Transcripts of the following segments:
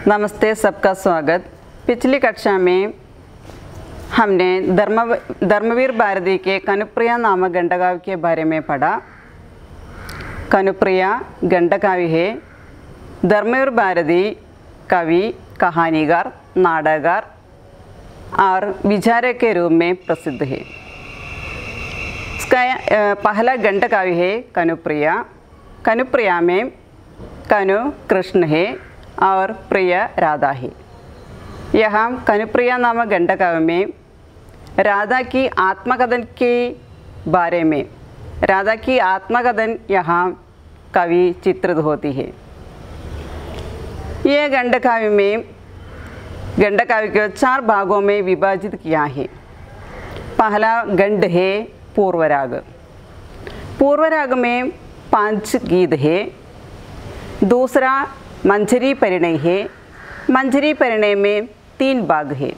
नमस्ते सबका स्वागत पिछली कक्षा में हमने धर्म धर्मवीर भारती के कनुप्रिया नामक गंडकाव्य के बारे में पढ़ा कनुप्रिया गंडकाव्य है धर्मवीर भारती कवि कहानीकार नाटककार और विचारक के रूप में प्रसिद्ध है इसका अ, पहला गंडकाव्य है कनुप्रिया कनुप्रिया में कनु कृष्ण है और प्रिया राधा है यहाँ कनुप्रिया नामक गंडकाव्य में राधा की आत्मकथन के बारे में राधा की आत्मकथन यहाँ कवि चित्रित होती है यह गंडकाव्य में गंडकाव्य को चार भागों में विभाजित किया है पहला गंड है पूर्वराग पूर्वराग में पांच गीत है दूसरा मंजरी परिणय है मंजरी परिणय में तीन भाग है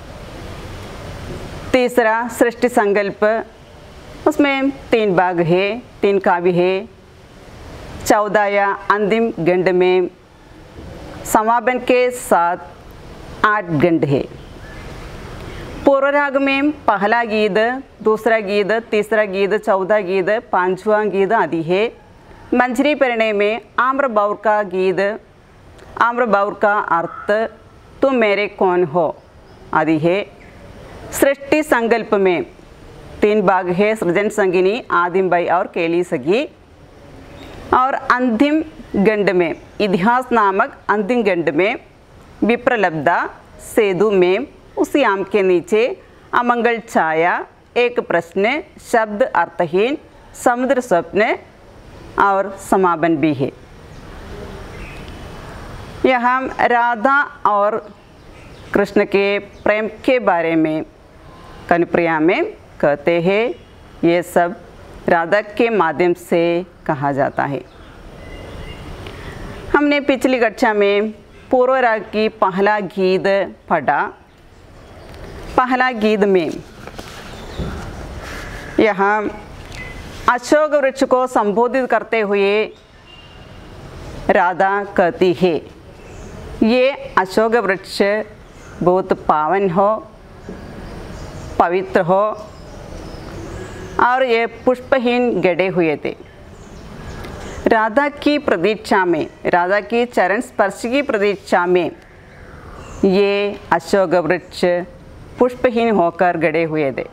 तीसरा सृष्टि संकल्प उसमें तीन भाग है तीन काव्य है चौदह या अंतिम गंड में समापन के साथ आठ गंड है पूर्वराग में पहला गीत दूसरा गीत तीसरा गीत चौथा गीत पांचवा गीत आदि है मंजरी परिणय में आम्र बाउर का गीत आम्र बाउर का अर्थ तुम मेरे कौन हो आदि है सृष्टि संकल्प में तीन भाग है सृजन संगिनी आदिम बाई और केली सगी और अंतिम गंड में इतिहास नामक अंतिम गंड में विप्रलब्धा सेतु में उसी आम के नीचे अमंगल छाया एक प्रश्न शब्द अर्थहीन समुद्र स्वप्न और समापन भी है यहाँ राधा और कृष्ण के प्रेम के बारे में कनप्रिया में कहते हैं ये सब राधा के माध्यम से कहा जाता है हमने पिछली कक्षा में पूर्व राग की पहला गीत पढ़ा पहला गीत में यहाँ अशोक वृक्ष को संबोधित करते हुए राधा कहती है ये अशोक वृक्ष बहुत पावन हो पवित्र हो और ये पुष्पहीन गड़े हुए थे राधा की प्रतीक्षा में राधा की चरण स्पर्श की प्रतीक्षा में ये अशोक वृक्ष पुष्पहीन होकर गड़े हुए थे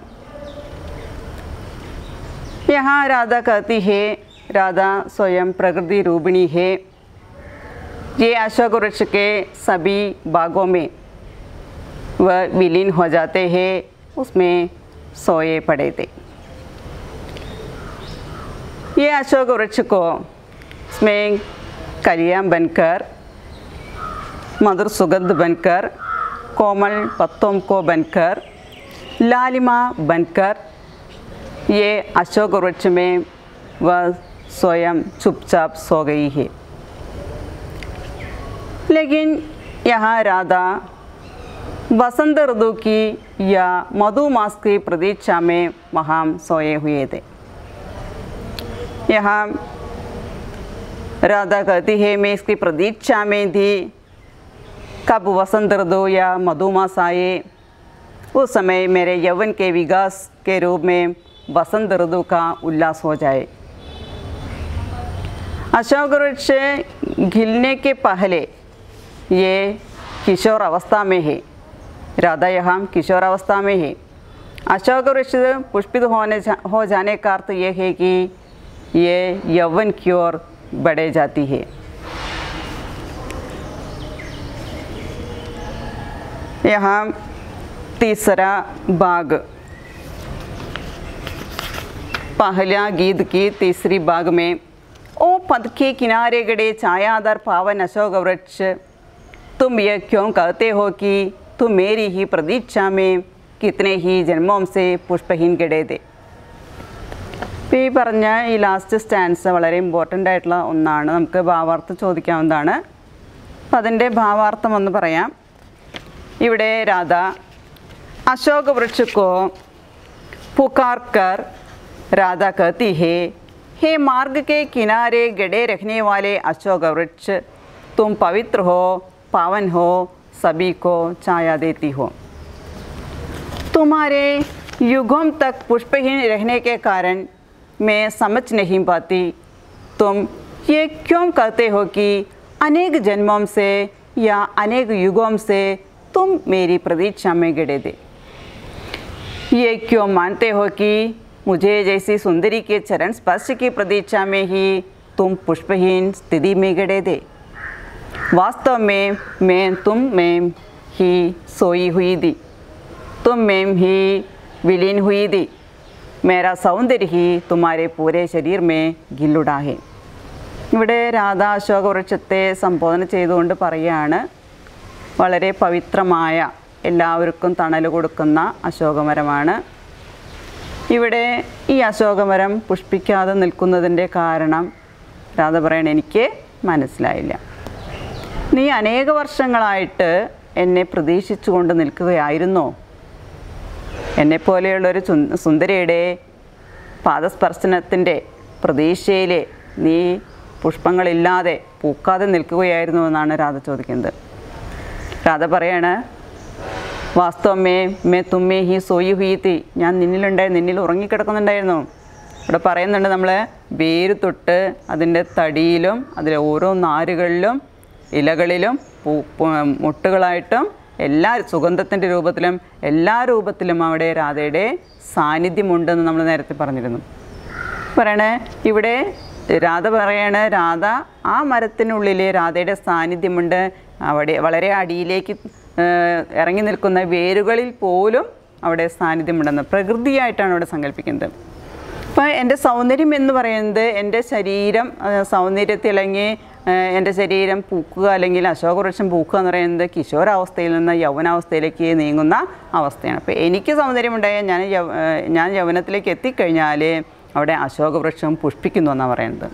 यहाँ राधा कहती है राधा स्वयं प्रकृति रूपिणी है ये अशोक वृक्ष के सभी भागों में वह विलीन हो जाते हैं उसमें सोए पड़े थे ये अशोक वृक्ष को इसमें कलियाँ बनकर मधुर सुगंध बनकर कोमल पत्तों को बनकर लालिमा बनकर ये अशोक वृक्ष में वह स्वयं चुपचाप सो गई है लेकिन यहाँ राधा वसंत ऋतु की या मधुमास की प्रतीक्षा में वहाँ सोए हुए थे यहाँ राधा कहती है मैं इसकी प्रतीक्षा में थी कब वसंत ऋतु या मधुमास आए उस समय मेरे यौवन के विकास के रूप में वसंत ऋतु का उल्लास हो जाए अशोक वृक्ष घिलने के पहले ये किशोर अवस्था में है राधा यहाँ किशोर अवस्था में है अशोक वृक्ष पुष्पित होने जा, हो जाने का अर्थ ये है कि ये यौवन की ओर बढ़े जाती है यहाँ तीसरा भाग पहला गीत की तीसरी भाग में ओ पद के किनारे गड़े छायादार पावन अशोक वृक्ष तुम ये क्यों कहते हो कि तुम मेरी ही प्रतीक्षा में कितने ही जन्मों से പുഷ്പഹീൻ ഗഡേ ഇപ്പോൾ ഈ പറഞ്ഞ ഈ ലാസ്റ്റ് സ്റ്റാൻസ് വളരെ ഇമ്പോർട്ടൻ്റ് ആയിട്ടുള്ള ഒന്നാണ് നമുക്ക് ഭാവാർത്ഥം ചോദിക്കാവുന്നതാണ് അപ്പം അതിൻ്റെ ഭാവാർത്ഥം ഒന്ന് പറയാം ഇവിടെ രാധ अशोक वृक्ष को पुकार कर राधा कहती है हे मार्ग के किनारे गड़े रखने वाले अशोक वृक्ष तुम पवित्र हो पावन हो सभी को छाया देती हो तुम्हारे युगों तक पुष्पहीन रहने के कारण मैं समझ नहीं पाती तुम ये क्यों कहते हो कि अनेक जन्मों से या अनेक युगों से तुम मेरी प्रतीक्षा में गिरे थे ये क्यों मानते हो कि मुझे जैसी सुंदरी के चरण स्पर्श की प्रतीक्षा में ही तुम पुष्पहीन स्थिति में गिरे थे वास्तव में मैं तुम में ही सोई हुई थी तुम में ही विलीन हुई थी मेरा सौंदर्य ही तुम्हारे पूरे शरीर में गिല്ലുടാ है ഇവിടെ രാധ അശോകവൃക്ഷത്തെ സംബോധന ചെയ്തുകൊണ്ട് പറയുകയാണ് വളരെ പവിത്രമായ എല്ലാവർക്കും തണൽ കൊടുക്കുന്ന അശോകമരമാണ് ഇവിടെ ഈ അശോകമരം പുഷ്പിക്കാതെ നിൽക്കുന്നതിൻ്റെ കാരണം രാധ പറയണ എനിക്ക് മനസ്സിലായില്ല നീ അനേക വർഷങ്ങളായിട്ട് എന്നെ പ്രതീക്ഷിച്ചുകൊണ്ട് നിൽക്കുകയായിരുന്നോ എന്നെപ്പോലെയുള്ളൊരു ചുൻ- സുന്ദരിയുടെ പാദസ്പർശനത്തിൻ്റെ പ്രതീക്ഷയിൽ നീ പുഷ്പങ്ങളില്ലാതെ പൂക്കാതെ നിൽക്കുകയായിരുന്നു എന്നാണ് രാധ ചോദിക്കുന്നത് രാധ പറയാണ് വാസ്തവമേ മേ തുമ്മേ ഹി സോയി ഹുയത്തി ഞാൻ നിന്നിലുണ്ടായി നിന്നിൽ ഉറങ്ങിക്കിടക്കുന്നുണ്ടായിരുന്നു ഇവിടെ പറയുന്നുണ്ട് നമ്മൾ വേര് തൊട്ട് അതിൻ്റെ തടിയിലും അതിലെ ഓരോ നാരുകളിലും ഇലകളിലും പൂ പൂ- മുട്ടുകളായിട്ടും എല്ലാ സുഗന്ധത്തിൻ്റെ രൂപത്തിലും എല്ലാ രൂപത്തിലും അവിടെ രാധയുടെ സാന്നിധ്യമുണ്ടെന്ന് നമ്മൾ നേരത്തെ പറഞ്ഞിരുന്നു പറയണേ ഇവിടെ രാധ പറയാണ് രാധ ആ മരത്തിനുള്ളിൽ രാധയുടെ സാന്നിധ്യമുണ്ട് അവിടെ വളരെ അടിയിലേക്ക് ഏഹ്, ഇറങ്ങി നിൽക്കുന്ന വേരുകളിൽ പോലും അവിടെ സാന്നിധ്യമുണ്ടെന്ന് പ്രകൃതിയായിട്ടാണ് അവിടെ സങ്കല്പിക്കുന്നത് അപ്പോൾ എൻ്റെ സൗന്ദര്യം എന്ന് പറയുന്നത് എൻ്റെ ശരീരം ആ, സൗന്ദര്യത്തിളങ്ങി ആ, എൻ്റെ ശരീരം പൂക്കുക അല്ലെങ്കിൽ അശോകവൃക്ഷം പൂക്കുക എന്ന് പറയുന്നത് കിശോരാവസ്ഥയിൽ നിന്ന് യൗവനാവസ്ഥയിലേക്ക് നീങ്ങുന്ന അവസ്ഥയാണ് അപ്പോൾ എനിക്ക് സൗന്ദര്യമുണ്ടായാൽ ഞാൻ യൗ ആ, ഞാൻ യൗവനത്തിലേക്ക് എത്തിക്കഴിഞ്ഞാൽ അവിടെ അശോകവൃക്ഷം പുഷ്പിക്കുന്നു എന്നാണ് പറയുന്നത്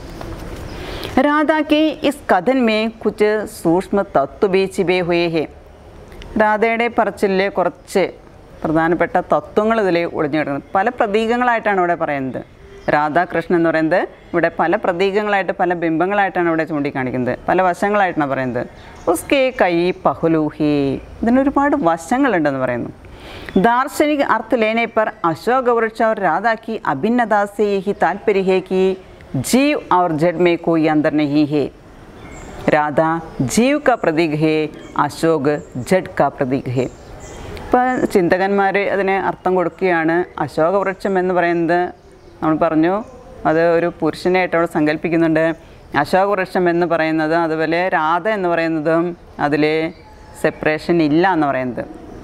राधा के इस कथन में कुछ सूक्ष्म तत्व भी छिपे हुए हैं രാധയുടെ പറച്ചിലെ കുറച്ച് പ്രധാനപ്പെട്ട തത്വങ്ങൾ ഇതിൽ ഒളിഞ്ഞു കിടക്കുന്നത് പല പ്രതീകങ്ങളായിട്ടാണ് ഇവിടെ പറയുന്നത് രാധാകൃഷ്ണൻ എന്ന് പറയുന്നത് ഇവിടെ പല പ്രതീകങ്ങളായിട്ട് പല ബിംബങ്ങളായിട്ടാണ് ഇവിടെ ചൂണ്ടിക്കാണിക്കുന്നത് പല വശങ്ങളായിട്ടാണ് പറയുന്നത് ഉസ്കെ കൈ പഹുലൂഹി ഇതിനൊരുപാട് വശങ്ങളുണ്ടെന്ന് പറയുന്നു दार्शनिक अर्थ लेने पर अशोक वृक्ष और राधा की अभिन्नता से यही तात्पर्य है कि जीव और जड़ में कोई अंतर नहीं है राधा जीव का प्रतीक है अशोक जड का प्रतीक है ഇപ്പോൾ ചിന്തകന്മാർ അതിനെ അർത്ഥം കൊടുക്കുകയാണ് അശോകവൃക്ഷം എന്ന് പറയുന്നത് നമ്മൾ പറഞ്ഞു അത് ഒരു പുരുഷനായിട്ട് അവിടെ സങ്കല്പിക്കുന്നുണ്ട് അശോകവൃക്ഷം എന്ന് പറയുന്നത് അതുപോലെ രാധ എന്ന് പറയുന്നതും അതിൽ സെപ്പറേഷൻ ഇല്ല എന്ന് പറയുന്നത്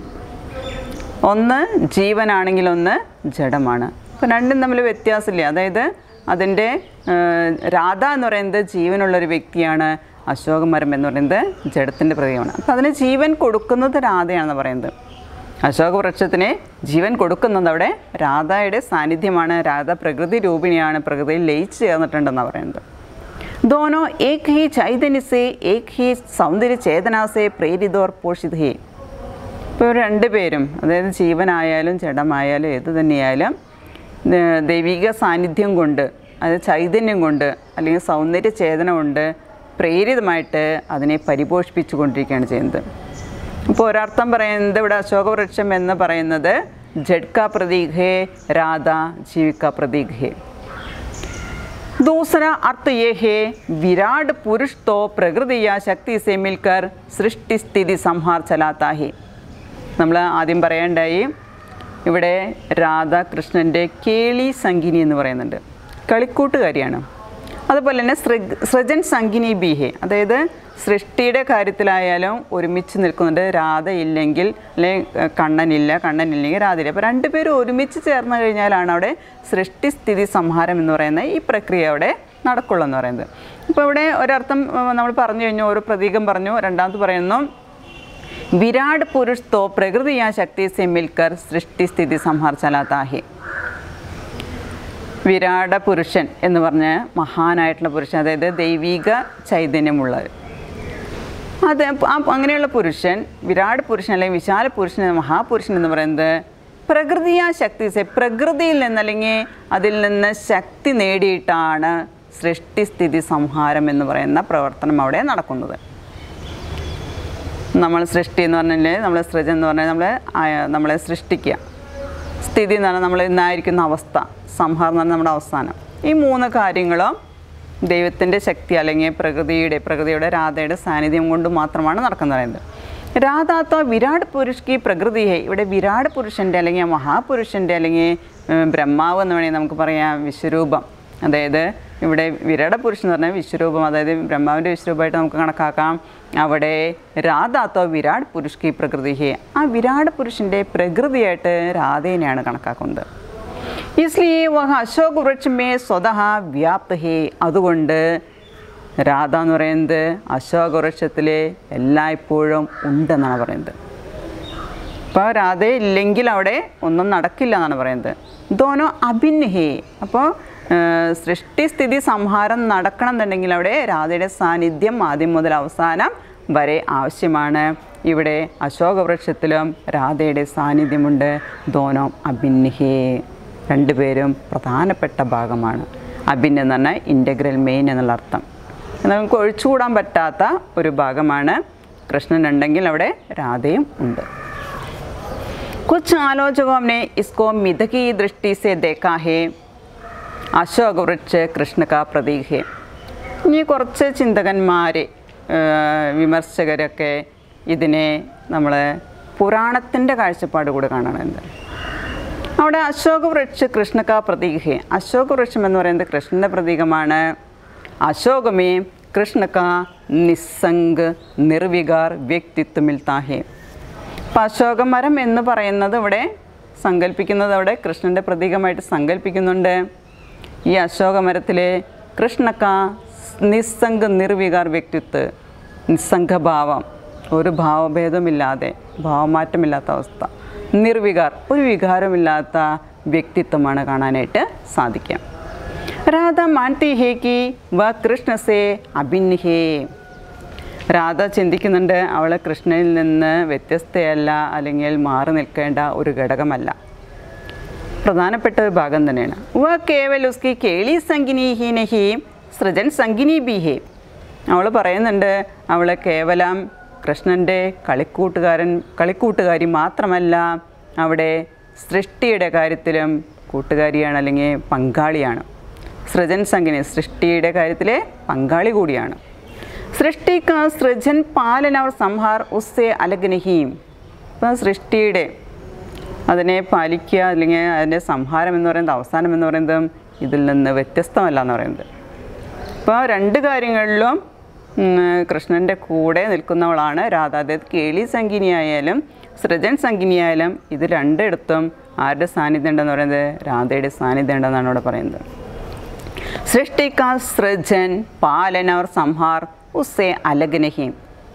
ഒന്ന് ജീവനാണെങ്കിൽ ഒന്ന് ജഡമാണ് അപ്പോൾ രണ്ടും തമ്മിൽ വ്യത്യാസമില്ല അതായത് അതിൻ്റെ ഏഹ്, രാധ എന്ന് പറയുന്നത് ജീവനുള്ളൊരു വ്യക്തിയാണ് അശോകമരം എന്ന് പറയുന്നത് ജഡത്തിൻ്റെ പ്രതീകമാണ് അപ്പോൾ അതിന് ജീവൻ കൊടുക്കുന്നത് രാധയാണെന്ന് പറയുന്നത് അശോകവൃക്ഷത്തിന് ജീവൻ കൊടുക്കുന്നത് അവിടെ രാധയുടെ സാന്നിധ്യമാണ് രാധ പ്രകൃതി രൂപിണിയാണ് പ്രകൃതിയിൽ ലയിച്ച് ചേർന്നിട്ടുണ്ടെന്നാണ് പറയുന്നത് दोनों एक ही चैतन्य से एक ही सौंदर्य चेतना से प्रेरित और पोषित है ഇപ്പോൾ രണ്ടുപേരും അതായത് ജീവനായാലും ജഡമായാലും ഏത് തന്നെയായാലും ഏഹ് ദൈവിക സാന്നിധ്യം കൊണ്ട് അത് ചൈതന്യം കൊണ്ട് അല്ലെങ്കിൽ സൗന്ദര്യ ചേതന കൊണ്ട് പ്രേരിതമായിട്ട് അതിനെ പരിപോഷിപ്പിച്ചു കൊണ്ടിരിക്കുകയാണ് ചെയ്യുന്നത് അപ്പോൾ ഒരർത്ഥം പറയുന്നത് ഇവിടെ അശോകവൃക്ഷം എന്ന് പറയുന്നത് ജഡ്ക പ്രതീക് ഹേ രാധ ജീവിക പ്രതീക് ഹേ दूसरा अर्थ ये है विराट पुरुष तो प्रकृति या शक्ति से मिलकर सृष्टि സ്ഥിതി സംഹാർ ചലാത്ത ഹി നമ്മൾ ആദ്യം പറയേണ്ടായി ഇവിടെ രാധാകൃഷ്ണൻ്റെ കേളി സംഗിനി എന്ന് പറയുന്നുണ്ട് കളിക്കൂട്ടുകാരിയാണ് അതുപോലെ തന്നെ സൃഗ് സൃജൻ സംഗിനി ബിഹെ അതായത് സൃഷ്ടിയുടെ കാര്യത്തിലായാലും ഒരുമിച്ച് നിൽക്കുന്നുണ്ട് രാധ ഇല്ലെങ്കിൽ അല്ലെങ്കിൽ കണ്ണനില്ല കണ്ണനില്ലെങ്കിൽ രാധയില്ല അപ്പോൾ രണ്ടുപേരും ഒരുമിച്ച് ചേർന്ന് കഴിഞ്ഞാലാണ് അവിടെ സൃഷ്ടി സ്ഥിതി സംഹാരം എന്ന് പറയുന്ന ഈ പ്രക്രിയ അവിടെ നടക്കുള്ളൂ എന്ന് പറയുന്നത് ഇപ്പോൾ ഇവിടെ ഒരർത്ഥം ഉം, നമ്മൾ പറഞ്ഞു കഴിഞ്ഞു ഒരു പ്രതീകം പറഞ്ഞു രണ്ടാമത് പറയുന്നു विराट पुरुष तो प्रकृति या शक्ति से मिलकर सृष्टि स्थिति संहार चलाता है വിരാട പുരുഷൻ എന്ന് പറഞ്ഞ മഹാനായിട്ടുള്ള പുരുഷൻ അതായത് ദൈവിക ചൈതന്യമുള്ളത് അത് ആ അങ്ങനെയുള്ള പുരുഷൻ വിരാട് പുരുഷൻ അല്ലെങ്കിൽ വിശാല പുരുഷൻ മഹാപുരുഷൻ എന്ന് പറയുന്നത് പ്രകൃതിയാ ശക്തി സെ പ്രകൃതിയിൽ നിന്ന് അല്ലെങ്കിൽ അതിൽ നിന്ന് ശക്തി നേടിയിട്ടാണ് സൃഷ്ടിസ്ഥിതി സംഹാരം എന്ന് പറയുന്ന പ്രവർത്തനം അവിടെ നടക്കുന്നത് നമ്മൾ സൃഷ്ടി എന്ന് പറഞ്ഞാൽ നമ്മൾ സൃജൻ എന്ന് പറഞ്ഞാൽ നമ്മളെ ആ- നമ്മളെ സൃഷ്ടിക്കുക സ്ഥിതി എന്ന് പറഞ്ഞാൽ നമ്മൾ ഇന്നായിരിക്കുന്ന അവസ്ഥ സംഹാരം എന്ന് പറഞ്ഞാൽ നമ്മുടെ അവസാനം ഈ മൂന്ന് കാര്യങ്ങളും ദൈവത്തിൻ്റെ ശക്തി അല്ലെങ്കിൽ പ്രകൃതിയുടെ പ്രകൃതിയുടെ രാധയുടെ സാന്നിധ്യം കൊണ്ട് മാത്രമാണ് നടക്കുന്നത് പറയുന്നത് രാധാത്വ വിരാട് പുരുഷ് കി പ്രകൃതിയെ ഇവിടെ വിരാട് പുരുഷൻ്റെ അല്ലെങ്കിൽ മഹാപുരുഷൻ്റെ അല്ലെങ്കിൽ ഉം, ബ്രഹ്മാവ് എന്ന് വേണമെങ്കിൽ നമുക്ക് പറയാം വിശ്വരൂപം അതായത് ഇവിടെ വിരാട പുരുഷൻ എന്ന് പറഞ്ഞാൽ വിശ്വരൂപം അതായത് ബ്രഹ്മാവിൻ്റെ വിശ്വരൂപമായിട്ട് നമുക്ക് കണക്കാക്കാം അവിടെ രാധാത്വ വിരാട് പുരുഷ് കി പ്രകൃതിയെ ആ വിരാട് പുരുഷൻ്റെ പ്രകൃതിയായിട്ട് രാധേനെയാണ് കണക്കാക്കുന്നത് ഇസ്ലിയെ വഹ അശോക് വൃക്ഷമേ സ്വതഹ വ്യാപ്ത ഹേ അതുകൊണ്ട് രാധ എന്ന് പറയുന്നത് അശോക വൃക്ഷത്തിൽ എല്ലായ്പ്പോഴും ഉണ്ടെന്നാണ് പറയുന്നത് ഇപ്പോൾ രാധ ഇല്ലെങ്കിൽ അവിടെ ഒന്നും നടക്കില്ല എന്നാണ് പറയുന്നത് ദോനോ അഭിന്നഹേ അപ്പോൾ സൃഷ്ടിസ്ഥിതി സംഹാരം നടക്കണം എന്നുണ്ടെങ്കിൽ അവിടെ രാധയുടെ സാന്നിധ്യം ആദ്യം മുതൽ അവസാനം വരെ ആവശ്യമാണ് ഇവിടെ അശോകവൃക്ഷത്തിലും രാധയുടെ സാന്നിധ്യമുണ്ട് ദോനോ അഭിന്നഹേ രണ്ടുപേരും പ്രധാനപ്പെട്ട ഭാഗമാണ് അഭിന്ന എന്ന് പറഞ്ഞാൽ ഇൻ്റഗ്രൽ മെയിൻ എന്നുള്ള അർത്ഥം എന്നാൽ നമുക്ക് ഒഴിച്ചുകൂടാൻ പറ്റാത്ത ഒരു ഭാഗമാണ് കൃഷ്ണൻ ഉണ്ടെങ്കിൽ അവിടെ രാധയും ഉണ്ട് कुछ आलोचकों ने इसको मिथ की दृष्टि से देखा है അശോക വൃക്ഷ കൃഷ്ണ കാ പ്രതീക് ഹേ ഇനി കുറച്ച് ചിന്തകന്മാർ വിമർശകരൊക്കെ ഇതിനെ നമ്മൾ പുരാണത്തിൻ്റെ കാഴ്ചപ്പാട് കൂടെ കാണുന്നുണ്ട് അവിടെ അശോക വൃക്ഷ കൃഷ്ണ കാ പ്രതീക് ഹേ അശോക വൃക്ഷം എന്ന് പറയുന്നത് കൃഷ്ണൻ്റെ പ്രതീകമാണ് അശോകമേ കൃഷ്ണ കാ നിസ്സംഗ് നിർവികാർ വ്യക്തിത്വ മിൽത്താ ഹേ അപ്പം അശോകമരം എന്ന് പറയുന്നത് ഇവിടെ സങ്കല്പിക്കുന്നത് അവിടെ കൃഷ്ണൻ്റെ പ്രതീകമായിട്ട് സങ്കല്പിക്കുന്നുണ്ട് ഈ അശോകമരത്തിലെ കൃഷ്ണക്ക നിസ്സംഗ നിർവികാർ വ്യക്തിത്വ നിസ്സംഗഭാവം ഒരു ഭാവഭേദമില്ലാതെ ഭാവമാറ്റമില്ലാത്ത അവസ്ഥ നിർവികാർ ഒരു വികാരമില്ലാത്ത വ്യക്തിത്വമാണ് കാണാനായിട്ട് സാധിക്കുക രാധ മാൻതി ഹേ കി വ കൃഷ്ണസേ അഭിന്ന ഹേ രാധ ചിന്തിക്കുന്നുണ്ട് അവൾ കൃഷ്ണനിൽ നിന്ന് വ്യത്യസ്തയല്ല അല്ലെങ്കിൽ മാറി നിൽക്കേണ്ട ഒരു ഘടകമല്ല പ്രധാനപ്പെട്ട ഒരു ഭാഗം തന്നെയാണ് വ കേവൽ ഉസ്കി കേളി സംഗിനി ഹി നഹി സൃജൻ സംഗിനി ബി ഹേ അവൾ പറയുന്നുണ്ട് അവൾ കേവലം കൃഷ്ണൻ്റെ കളിക്കൂട്ടുകാരൻ കളിക്കൂട്ടുകാരി മാത്രമല്ല അവിടെ സൃഷ്ടിയുടെ കാര്യത്തിലും കൂട്ടുകാരിയാണ് അല്ലെങ്കിൽ പങ്കാളിയാണ് സൃജൻ സംഗിനി സൃഷ്ടിയുടെ കാര്യത്തിലെ പങ്കാളി കൂടിയാണ് സൃഷ്ടി കാ സൃജൻ പാലന और സംഹാർ ഉസ്സെ അലഗ് നഹീം ഇപ്പം സൃഷ്ടിയുടെ അതിനെ പാലിക്കുക അല്ലെങ്കിൽ അതിൻ്റെ സംഹാരം എന്ന് പറയുന്നത് അവസാനം എന്ന് പറയുന്നതും ഇതിൽ നിന്ന് വ്യത്യസ്തമല്ല എന്ന് പറയുന്നത് ഇപ്പോൾ രണ്ട് കാര്യങ്ങളിലും ഉം, കൃഷ്ണൻ്റെ കൂടെ നിൽക്കുന്നവളാണ് രാധ അതായത് കേളി സംഗിനിയായാലും സൃജൻ സംഗിനിയായാലും ഇത് രണ്ടിടത്തും ആരുടെ സാന്നിധ്യം ഉണ്ടെന്ന് പറയുന്നത് രാധയുടെ സാന്നിധ്യം ഉണ്ടെന്നാണ് ഇവിടെ പറയുന്നത് सृष्टि का सृजन पालन और संहार उससे अलग नहीं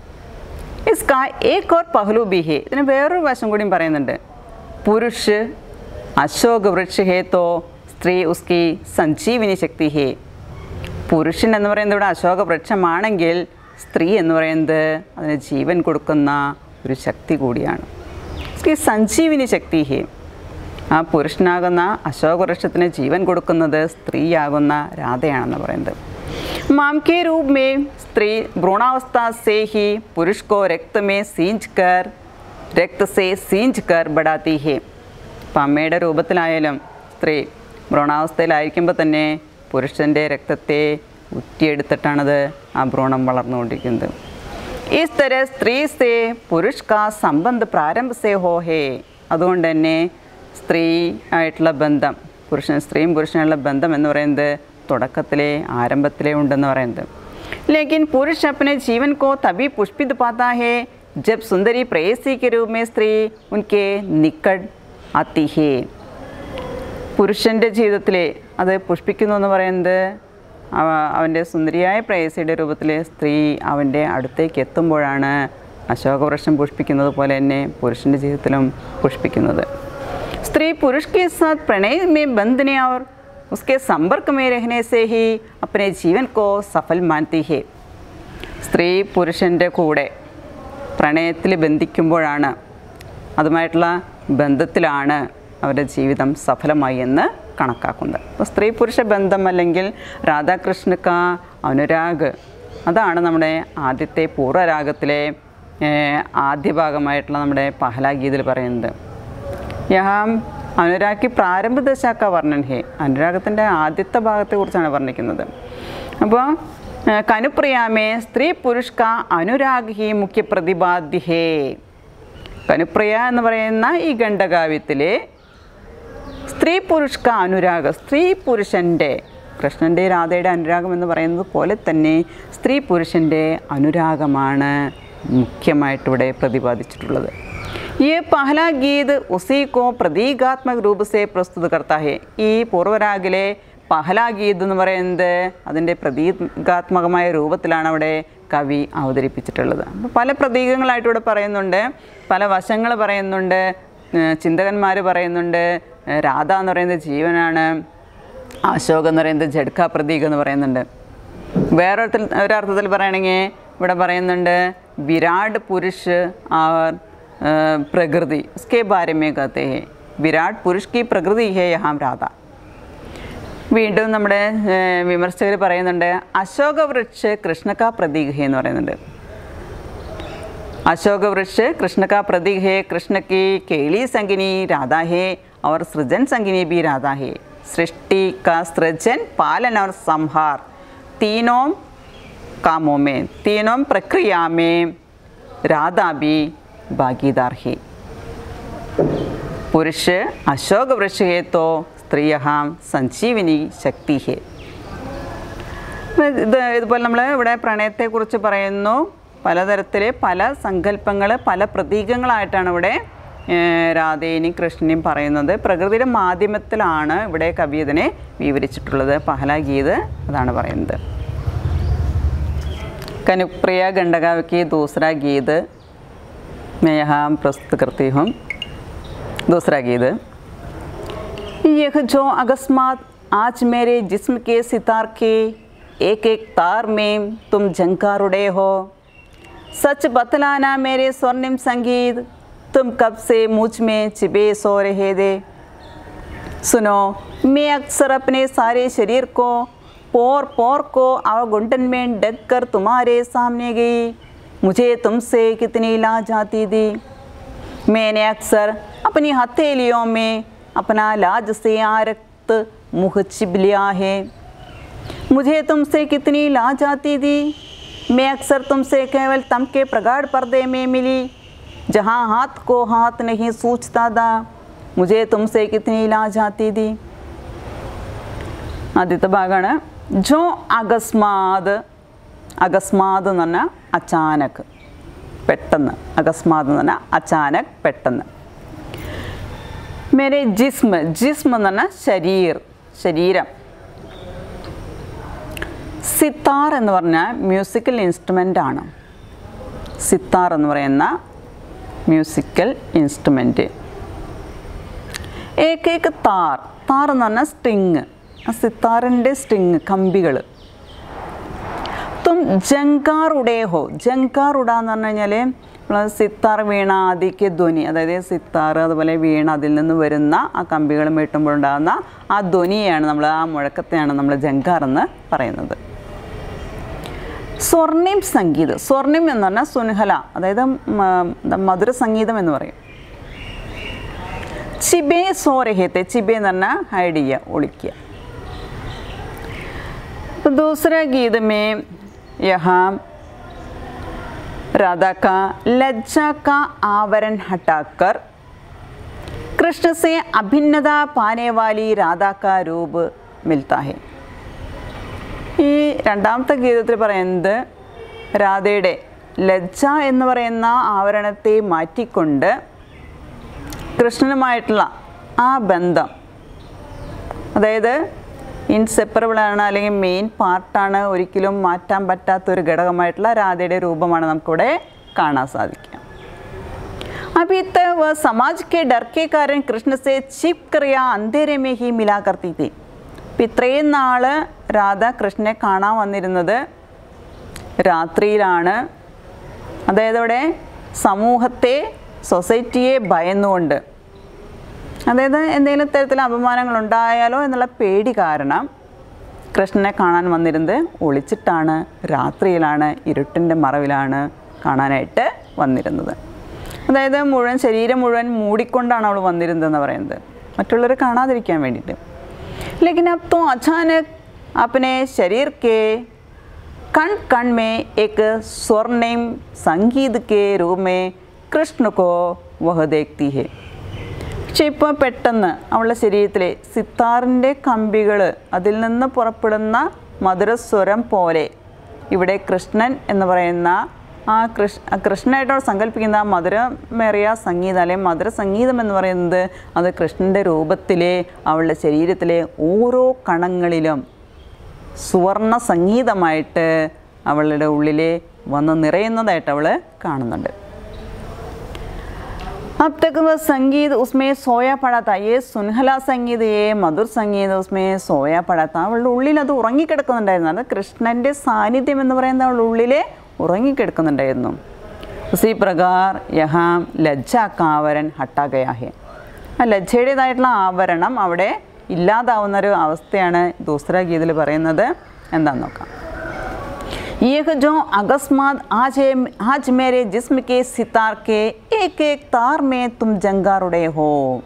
इसका एक और पहलू भी है ഇതിന് വേറൊരു വശം കൂടിയും പറയുന്നുണ്ട് പുരുഷ് അശോക് വൃക്ഷ ഹേ തോ സ്ത്രീ ഉസ്കി സഞ്ജീവിനി ശക്തി ഹേ പുരുഷൻ എന്ന് പറയുന്നത് ഇവിടെ അശോക വൃക്ഷമാണെങ്കിൽ സ്ത്രീ എന്ന് പറയുന്നത് അതിന് ജീവൻ കൊടുക്കുന്ന ഒരു ശക്തി കൂടിയാണ് ഉസ്കി സഞ്ജീവിനി ശക്തി ഹേ ആ പുരുഷനാകുന്ന അശോകവൃക്ഷത്തിന് ജീവൻ കൊടുക്കുന്നത് സ്ത്രീയാകുന്ന രാധയാണെന്ന് പറയുന്നത് माम के रूप में स्त्री भ्रूणावस्था से ही पुरुष को रक्त में सींच कर രക്ത സേ സീഞ്ച് കർ ബടാത്തി ഹേ അപ്പം അമ്മയുടെ രൂപത്തിലായാലും സ്ത്രീ ഭ്രൂണാവസ്ഥയിലായിരിക്കുമ്പോൾ തന്നെ പുരുഷൻ്റെ രക്തത്തെ ഉറ്റിയെടുത്തിട്ടാണത് ആ ഭ്രൂണം വളർന്നുകൊണ്ടിരിക്കുന്നത് ഇസ് തര സ്ത്രീ സേ പുരുഷ് കാ സംബന്ധ പ്രാരംഭ സേ ഹോ ഹേ അതുകൊണ്ട് തന്നെ സ്ത്രീ ആയിട്ടുള്ള ബന്ധം പുരുഷൻ സ്ത്രീയും പുരുഷനുള്ള ബന്ധം എന്ന് പറയുന്നത് തുടക്കത്തിലെ ആരംഭത്തിലേ ഉണ്ടെന്ന് പറയുന്നത് लेकिन पुरुष अपने जीवन को तभी पुष्पित पाता है जब सुंदरी प्रेयसी के रूप में स्त्री उनके निकट आती है പുരുഷൻ്റെ ജീവിതത്തിൽ അത് പുഷ്പിക്കുന്നു എന്ന് പറയുന്നത് അവ- അവൻ്റെ സുന്ദരിയായ പ്രേയസിയുടെ രൂപത്തിൽ സ്ത്രീ അവൻ്റെ അടുത്തേക്ക് എത്തുമ്പോഴാണ് അശോകവൃക്ഷം പുഷ്പിക്കുന്നത് പോലെ തന്നെ പുരുഷൻ്റെ ജീവിതത്തിലും പുഷ്പിക്കുന്നത് स्त्री पुरुष के साथ प्रणय में बंधने और उसके संपर्क में रहने से ही अपने जीवन को सफल मानती है സ്ത്രീ പുരുഷൻ്റെ കൂടെ പ്രണയത്തിൽ ബന്ധിക്കുമ്പോഴാണ് അതുമായിട്ടുള്ള ബന്ധത്തിലാണ് അവരുടെ ജീവിതം സഫലമായി എന്ന് കണക്കാക്കുന്നത് അപ്പോൾ സ്ത്രീ പുരുഷ ബന്ധം അല്ലെങ്കിൽ രാധാകൃഷ്ണക്ക അനുരാഗ് അതാണ് നമ്മുടെ ആദ്യത്തെ പൂർവ്വരാഗത്തിലെ ഏഹ്, ആദ്യ ഭാഗമായിട്ടുള്ള നമ്മുടെ പഹല ഗീതിൽ പറയുന്നത് യഹാം അനുരാഗ് പ്രാരംഭ ദശാക്ക വർണ്ണൻ ഹേ അനുരാഗത്തിൻ്റെ ആദ്യത്തെ ഭാഗത്തെക്കുറിച്ചാണ് വർണ്ണിക്കുന്നത് അപ്പോൾ ഏഹ്, കനുപ്രിയാമേ സ്ത്രീ പുരുഷ് കാ അനുരാഗ് ഹി മുഖ്യ പ്രതിപാദ്യ ഹേ കനുപ്രിയ എന്ന് പറയുന്ന ഈ ഖണ്ഡകാവ്യത്തിലെ സ്ത്രീ പുരുഷ അനുരാഗ സ്ത്രീ പുരുഷൻ്റെ കൃഷ്ണൻ്റെ രാധയുടെ അനുരാഗം എന്ന് പറയുന്നത് പോലെ തന്നെ സ്ത്രീ പുരുഷൻ്റെ അനുരാഗമാണ് മുഖ്യമായിട്ടിവിടെ പ്രതിപാദിച്ചിട്ടുള്ളത് ഈ പഹല ഗീത് ഉസീക്കോ പ്രതീകാത്മക രൂപസെ പ്രസ്തുത കർത്താ ഹേ ഈ പൂർവരാഗിലെ പഹല ഗീത് എന്ന് പറയുന്നത് അതിൻ്റെ പ്രതീകാത്മകമായ രൂപത്തിലാണ് അവിടെ കവി അവതരിപ്പിച്ചിട്ടുള്ളത് അപ്പോൾ പല പ്രതീകങ്ങളായിട്ട് ഇവിടെ പറയുന്നുണ്ട് പല വശങ്ങൾ പറയുന്നുണ്ട് ചിന്തകന്മാർ പറയുന്നുണ്ട് ഏഹ് രാധ എന്ന് പറയുന്നത് ജീവനാണ് അശോക് എന്ന് പറയുന്നത് ജഡ്ക പ്രതീകം എന്ന് പറയുന്നുണ്ട് വേറൊരുത്തിൽ ഒരർത്ഥത്തിൽ പറയുകയാണെങ്കിൽ ഇവിടെ പറയുന്നുണ്ട് വിരാട് പുരുഷ് ആർ ഏഹ് പ്രകൃതി ഉസ്കെ ബാരെ മേ കത്തെ ഹേ വിരാട് പുരുഷ് കി പ്രകൃതി ഹേ യഹാം രാധ വീണ്ടും നമ്മുടെ വിമർശകർ പറയുന്നുണ്ട് അശോക വൃക്ഷ കൃഷ്ണക പ്രതീക് ഹേ എന്ന് പറയുന്നുണ്ട് अशोक वृक्ष कृष्ण का प्रतीक है कृष्ण की केली संगिनी राधा है और सृजन संगिनी भी राधा है सृष्टि का सृजन पालन और संहार तीनों कामों में तीनों प्रक्रिया में राधा भी भागीदार है पुरुष अशोक वृक्ष है तो स्त्री यहाँ संजीवनी शक्ति है ഇത് ഇതുപോലെ നമ്മൾ ഇവിടെ പ്രണയത്തെക്കുറിച്ച് പറയുന്നു പലതരത്തിൽ പല സങ്കല്പങ്ങൾ പല പ്രതീകങ്ങളായിട്ടാണ് ഇവിടെ ഏഹ്, രാധേനെയും കൃഷ്ണനെയും പറയുന്നത് പ്രകൃതിയുടെ മാധ്യമത്തിലാണ് ഇവിടെ കവി ഇതിനെ വിവരിച്ചിട്ടുള്ളത് പഹല ഗീത് അതാണ് പറയുന്നത് कनुप्रिया गंडकाव्य की दूसरा गीत मैं यहाँ प्रस्तुत करती हूँ दूसरा गीत यह जो अकस्मात आज मेरे जिस्म के सितार के एक एक तार में तुम झंकार उड़े हो सच बतलाना मेरे स्वर्णिम संगीत तुम कब से मुझ में चिपे सो रहे थे सुनो मैं अक्सर अपने सारे शरीर को पोर पोर को अवगुंडन में डग कर तुम्हारे सामने गई मुझे तुमसे कितनी लाज आती थी मैंने अक्सर अपनी हथेलियों में अपना लाज से आरक्त मुँह चिप लिया है मुझे तुमसे कितनी लाज आती थी मैं अक्सर तुमसे केवल तम के प्रगाढ़ पर्दे में मिली जहाँ हाथ को हाथ नहीं सूझता था मुझे तुमसे कितनी लाज आती थी ആദ്യത്തെ ഭാഗമാണ് ജോ അകസ്മാത് അകസ്മാത് എന്ന് പറഞ്ഞാൽ അച്ചാനക് പെട്ടെന്ന് അകസ്മാത് എന്ന് പറഞ്ഞാൽ അച്ചാനക് പെട്ടെന്ന് മേരെ ജിസ്മ ജിസ്മ എന്ന് പറഞ്ഞാൽ ശരീർ ശരീരം സിത്താർ എന്ന് പറഞ്ഞാൽ മ്യൂസിക്കൽ ഇൻസ്ട്രുമെൻ്റ് ആണ് സിത്താർ എന്ന് പറയുന്ന മ്യൂസിക്കൽ ഇൻസ്ട്രുമെൻറ്റ് ഏക ഏക താർ താർ എന്ന് പറഞ്ഞാൽ സ്ട്രിങ് ആ സിത്താറിൻ്റെ സ്ട്രിങ് കമ്പികൾ തും ജങ്കാർ ഉടേഹോ ജങ്കാർ ഉട എന്ന് പറഞ്ഞു കഴിഞ്ഞാൽ നമ്മൾ സിത്താർ വീണ ആദിക്ക് ധ്വനി അതായത് സിത്താർ അതുപോലെ വീണ അതിൽ നിന്ന് വരുന്ന ആ കമ്പികൾ മീട്ടുമ്പോഴുണ്ടാകുന്ന ആ ധ്വനിയാണ് നമ്മൾ ആ മുഴക്കത്തെയാണ് നമ്മൾ ജങ്കാർ എന്ന് പറയുന്നത് സ്വർണിം സംഗീതം സ്വർണിം എന്ന് പറഞ്ഞാൽ സുൻഹല അതായത് മ- മധുര സംഗീതം എന്ന് പറയും ചിബേ സോരഹത്തെ ചിബേ എന്ന് പറഞ്ഞാൽ ഹൈഡ് ചെയ്യുക ഒളിക്കുക तो दूसरा गीत में यहाँ राधा का लज्जा का आवरण हटाकर कृष्ण से अभिन्नता पाने वाली राधा का रूप मिलता है ഈ രണ്ടാമത്തെ ഗീതത്തിൽ പറയുന്നത് രാധയുടെ ലജ്ജ എന്ന് പറയുന്ന ആവരണത്തെ മാറ്റിക്കൊണ്ട് കൃഷ്ണനുമായിട്ടുള്ള ആ ബന്ധം അതായത് ഇൻസെപ്പറബിൾ ആണ് അല്ലെങ്കിൽ മെയിൻ പാർട്ടാണ് ഒരിക്കലും മാറ്റാൻ പറ്റാത്തൊരു ഘടകമായിട്ടുള്ള രാധയുടെ രൂപമാണ് നമുക്കിവിടെ കാണാൻ സാധിക്കുക अभी तक वह समाज के डर के कारण कृष्ण से छिप कर या अंधेरे में ही मिला करती थी അപ്പം ഇത്രയും നാൾ രാധ കൃഷ്ണനെ കാണാൻ വന്നിരുന്നത് രാത്രിയിലാണ് അതായത് അവിടെ സമൂഹത്തെ സൊസൈറ്റിയെ ഭയന്നുകൊണ്ട് അതായത് എന്തെങ്കിലും തരത്തിൽ അപമാനങ്ങൾ ഉണ്ടായാലോ എന്നുള്ള പേടി കാരണം കൃഷ്ണനെ കാണാൻ വന്നിരുന്നത് ഒളിച്ചിട്ടാണ് രാത്രിയിലാണ് ഇരുട്ടിൻ്റെ മറവിലാണ് കാണാനായിട്ട് വന്നിരുന്നത് അതായത് മുഴുവൻ ശരീരം മുഴുവൻ മൂടിക്കൊണ്ടാണ് അവൾ വന്നിരുന്നതെന്ന് പറയുന്നത് മറ്റുള്ളവരെ കാണാതിരിക്കാൻ വേണ്ടിയിട്ട് लेकिन अब तो अचानक अपने शरीर के कण कण में एक स्वर्णिम संगीत के रूप में कृष्ण को वह देखती है പക്ഷെ ഇപ്പോൾ പെട്ടെന്ന് അവളുടെ ശരീരത്തിലെ സിത്താറിൻ്റെ കമ്പികൾ അതിൽ നിന്ന് പുറപ്പെടുന്ന മധുരസ്വരം പോലെ ഇവിടെ കൃഷ്ണൻ എന്ന് പറയുന്ന ആ കൃഷ് ആ കൃഷ്ണനായിട്ടോട് സങ്കല്പിക്കുന്ന ആ മധുരമേറിയ സംഗീതം അല്ലെങ്കിൽ മധുര സംഗീതം എന്ന് പറയുന്നത് അത് കൃഷ്ണൻ്റെ രൂപത്തിലെ അവളുടെ ശരീരത്തിലെ ഓരോ കണങ്ങളിലും സുവർണ സംഗീതമായിട്ട് അവളുടെ ഉള്ളിൽ വന്ന് നിറയുന്നതായിട്ട് അവൾ കാണുന്നുണ്ട് अब तक वह संगीत उसमें सोया पड़ा था ये सुनहला സംഗീത് ये മധുർ സംഗീത് उसमें सोया पड़ा था അവളുടെ ഉള്ളിൽ അത് ഉറങ്ങിക്കിടക്കുന്നുണ്ടായിരുന്നു അത് കൃഷ്ണൻ്റെ സാന്നിധ്യം എന്ന് പറയുന്നത് അവളുടെ ഉള്ളിൽ ഉറങ്ങിക്കിടക്കുന്നുണ്ടായിരുന്നു ഉസി പ്രകാർ യഹാം ലജ്ജ കാവരൻ ഹട്ടാഗയാഹെ ആ ലജ്ജയുടേതായിട്ടുള്ള ആവരണം അവിടെ ഇല്ലാതാവുന്ന ഒരു അവസ്ഥയാണ് ദൂസര ഗീതിൽ പറയുന്നത് എന്താണെന്ന് നോക്കാം यह जो अकस्मात आज है आज मेरे जिस्म के सितार के एक एक तार में तुम जंगार उड़े हो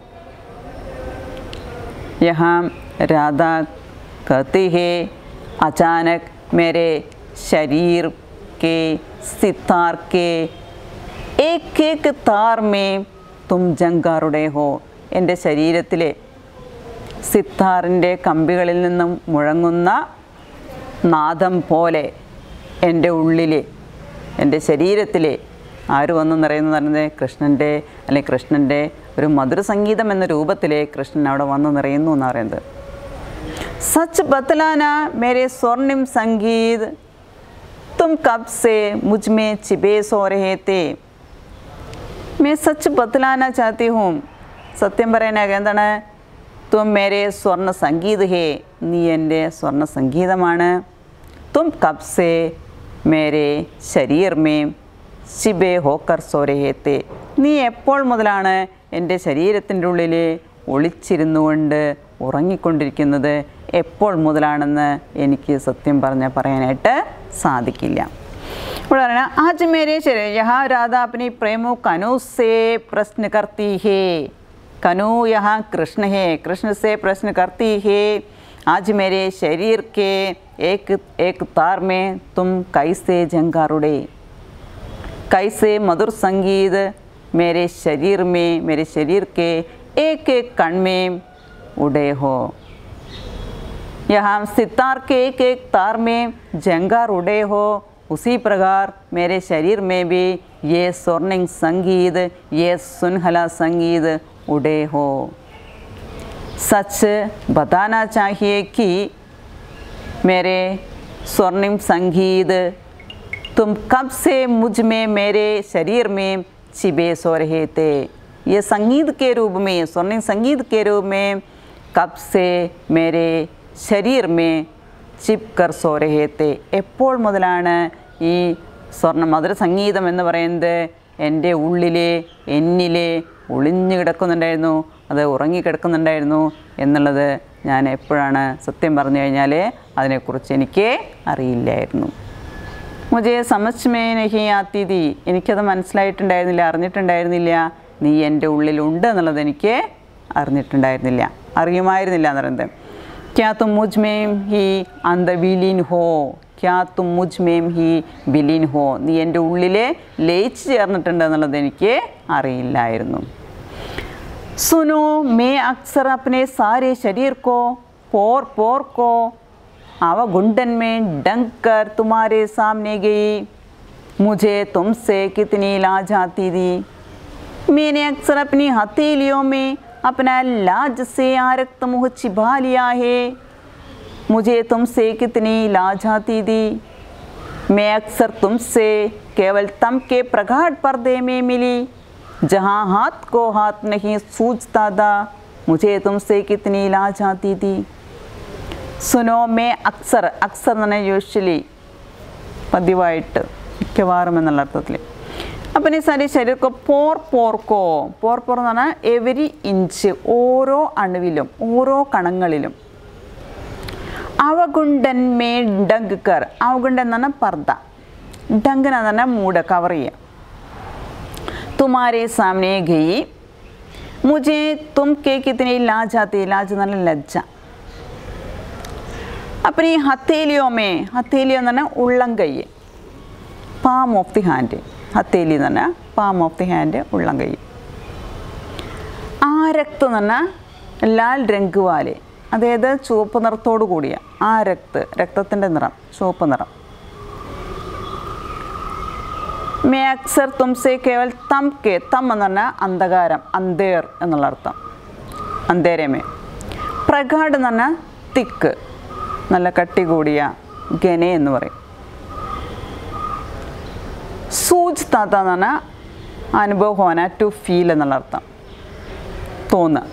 यहाँ राधा कहती है अचानक मेरे शरीर के सितार के एक एक तार में तुम ജങ്കാറുടെ ഹോ എൻ്റെ ശരീരത്തിലെ സിത്താറിൻ്റെ കമ്പികളിൽ നിന്നും മുഴങ്ങുന്ന നാദം പോലെ എൻ്റെ ഉള്ളിലെ എൻ്റെ ശരീരത്തിലെ ആര് വന്നു നിറയുന്നു പറയുന്നത് കൃഷ്ണൻ്റെ അല്ലെങ്കിൽ കൃഷ്ണൻ്റെ ഒരു മധുര സംഗീതം എന്ന രൂപത്തിലെ കൃഷ്ണൻ അവിടെ വന്ന് നിറയുന്നു എന്ന് പറയുന്നത് സച്ച് ബത്തലാന മേരെ സ്വർണിം സംഗീത് തും കബ് സേ മുജ്മേ ചിബേ സോ രഹേ തേ മേ സച്ച് ബത്തലാന ചാത്തി ഹൂം സത്യം പറയാനാകെ എന്താണ് തും മേരെ സ്വർണ്ണ സംഗീത് ഹേ നീ എൻ്റെ സ്വർണ്ണ സംഗീതമാണ് തും കബ് സേ മേരെ ശരീർ മേ ശിബേ ഹോക്കർ സോരഹേത്തെ നീ എപ്പോൾ മുതലാണ് എൻ്റെ ശരീരത്തിൻ്റെ ഉള്ളിൽ ഒളിച്ചിരുന്നു കൊണ്ട് ഉറങ്ങിക്കൊണ്ടിരിക്കുന്നത് എപ്പോൾ മുതലാണെന്ന് എനിക്ക് സത്യം പറഞ്ഞാൽ പറയാനായിട്ട് സാധിക്കില്ല ഇവിടെ പറയണ ആജ് മേരെ ശരീരം യഹാ രാധ അപ്പനി പ്രേമോ കനു സേ പ്രശ്ന കർത്തി ഹേ कनु यहाँ कृष्ण है कृष्ण से प्रश्न करती है आज मेरे शरीर के एक एक तार में तुम कैसे जंगारुड़े कैसे मधुर संगीत मेरे शरीर में मेरे शरीर के एक एक कण में उड़े हो यहाँ सितार के एक एक तार में जंगार उड़े हो उसी प्रकार मेरे शरीर में भी ये स्वर्णिंग संगीत ये सुनहला संगीत उड़े हो सच बताना चाहिए कि मेरे स्वर्णिम संगीत तुम कब से मुझ में मेरे शरीर में छिपे सो रहे थे ये संगीत के रूप में स्वर्णिम संगीत के रूप में कब से मेरे ശരീർ മേ ചിപ് കർ സോ രഹേത്തെ എപ്പോൾ മുതലാണ് ഈ സ്വർണ്ണ മധുര സംഗീതം എന്ന് പറയുന്നത് എൻ്റെ ഉള്ളിലെ എന്നിലെ ഒളിഞ്ഞു കിടക്കുന്നുണ്ടായിരുന്നു അത് ഉറങ്ങിക്കിടക്കുന്നുണ്ടായിരുന്നു എന്നുള്ളത് ഞാൻ എപ്പോഴാണ് സത്യം പറഞ്ഞു കഴിഞ്ഞാൽ അതിനെക്കുറിച്ച് എനിക്ക് അറിയില്ലായിരുന്നു മുജെ സമസ്മേ നഹി ആത്തിതി എനിക്കത് മനസ്സിലായിട്ടുണ്ടായിരുന്നില്ല അറിഞ്ഞിട്ടുണ്ടായിരുന്നില്ല നീ എൻ്റെ ഉള്ളിലുണ്ട് എന്നുള്ളത് എനിക്ക് അറിഞ്ഞിട്ടുണ്ടായിരുന്നില്ല അറിയുമായിരുന്നില്ല എന്ന് പറയുന്നത് क्या तुम मुझ में ही अंदर വിലീൻ ഹോ ക്യാ തും മുജ് മേം ഹി വിലീൻ ഹോ നീ എൻ്റെ ഉള്ളിൽ ലയിച്ച് ചേർന്നിട്ടുണ്ട് എന്നുള്ളത് എനിക്ക് അറിയില്ലായിരുന്നു सुनो मैं अक्सर अपने सारे शरीर को पोर पोर को आवागुंडन में डंक कर तुम्हारे सामने गई मुझे तुमसे कितनी लाज आती थी मैंने अक्सर अपनी हथेलियों में अपना लाज से आरक्त मुँह छिपा लिया है मुझे तुमसे कितनी लाज आती थी मैं अक्सर तुमसे केवल तम के प्रगाढ़ पर्दे में मिली जहाँ हाथ को हाथ नहीं सूझता था मुझे तुमसे कितनी लाज आती थी സുനോ മേ അക്സർ അക്സർ എന്ന് പറഞ്ഞാൽ യൂഷ്വലി പതിവായിട്ട് മിക്കവാറും എന്നുള്ള അർത്ഥത്തിൽ അപ്പം ഈ സാരി ശരീരക്കോ പോർ പോർക്കോ പോർ പോർ എന്ന് പറഞ്ഞാൽ എവരി ഇഞ്ച് ഓരോ അണുവിലും ഓരോ കണങ്ങളിലും അവഗുണ്ടൻ മേ ഡങ്ക് കർ അവഗുണ്ടൻ എന്ന് പറഞ്ഞാൽ പർദ്ദ ഡങ്കൻ എന്ന് പറഞ്ഞാൽ മൂട് കവർ ചെയ്യുക तुम्हारे सामने गई मुझे तुम के कितनी लाज आती लाज എന്ന് പറഞ്ഞാൽ ലജ്ജ അപ്പം ഈ ഹത്തേലിയോമേ ഹത്തേലിയോ എന്ന് പറഞ്ഞാൽ ഉള്ളം കൈ പാം ഓഫ് ദി ഹാൻഡ് ഹത്തേലി എന്ന് പറഞ്ഞാൽ പാം ഓഫ് ദി ഹാൻഡ് ഉള്ളം കൈ ആരക്ത് എന്ന് പറഞ്ഞാൽ ലാൽ രംഗ് വാലെ അതായത് ചുവപ്പ് നിറത്തോടു കൂടിയ ആ രക്ത് രക്തത്തിൻ്റെ നിറം ചുവപ്പ് നിറം മേ അക്സർ തുംസെ കേവൽ തം കെ തം എന്ന് പറഞ്ഞാൽ അന്ധകാരം അന്തേർ എന്നുള്ള അർത്ഥം അന്തേരമേ പ്രകാട് എന്ന് പറഞ്ഞാൽ തിക്ക് നല്ല കട്ടി കൂടിയ ഗനെ എന്ന് പറയും സൂജ് താത്ത എന്ന് പറഞ്ഞാൽ അനുഭവം ഹോന ടു ഫീൽ എന്നുള്ള അർത്ഥം തോന്നുക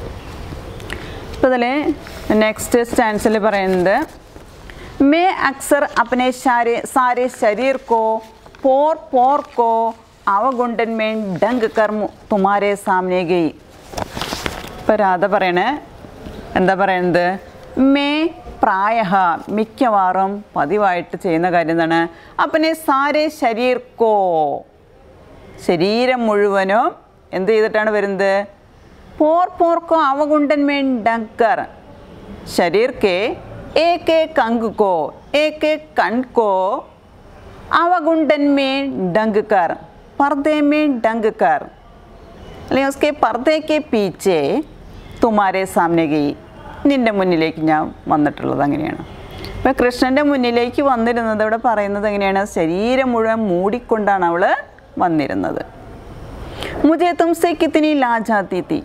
ഇപ്പോൾ ഇതിൽ നെക്സ്റ്റ് സ്റ്റാൻസിൽ പറയുന്നത് മേ അക്സർ അപ്പനെ ശാരെ സാരെ ശരീർ കോ പോർ പോർ കോ അവഗുണ്ടൻ മേൻ ഡങ്ക് കർമ്മു തുമാരെ സാമനെ ഗയി ഇപ്പോൾ രാധ പറയണേ എന്താ പറയുന്നത് മേ പ്രായ മിക്കവാറും പതിവായിട്ട് ചെയ്യുന്ന കാര്യം എന്താണ് അപ്പനെ സാരെ ശരീർ കോ ശരീരം മുഴുവനും എന്ത് ചെയ്തിട്ടാണ് വരുന്നത് പോർ പോർക്കോ അവഗുണ്ടൻ മേൻ ഡങ്കർ शरीर के एक एक अंग को एक एक कण को अवगुंडन में डंग कर पर्दे में डंग कर അല്ലെങ്കിൽ उसके पर्दे के पीछे തുമാരെ സാമനെ ഗയി നിൻ്റെ മുന്നിലേക്ക് ഞാൻ വന്നിട്ടുള്ളത് അങ്ങനെയാണ് അപ്പോൾ കൃഷ്ണൻ്റെ മുന്നിലേക്ക് വന്നിരുന്നത് ഇവിടെ പറയുന്നത് എങ്ങനെയാണ് ശരീരം മുഴുവൻ മൂടിക്കൊണ്ടാണ് അവൾ വന്നിരുന്നത് മുझे तुमसे कितनी लाज आती थी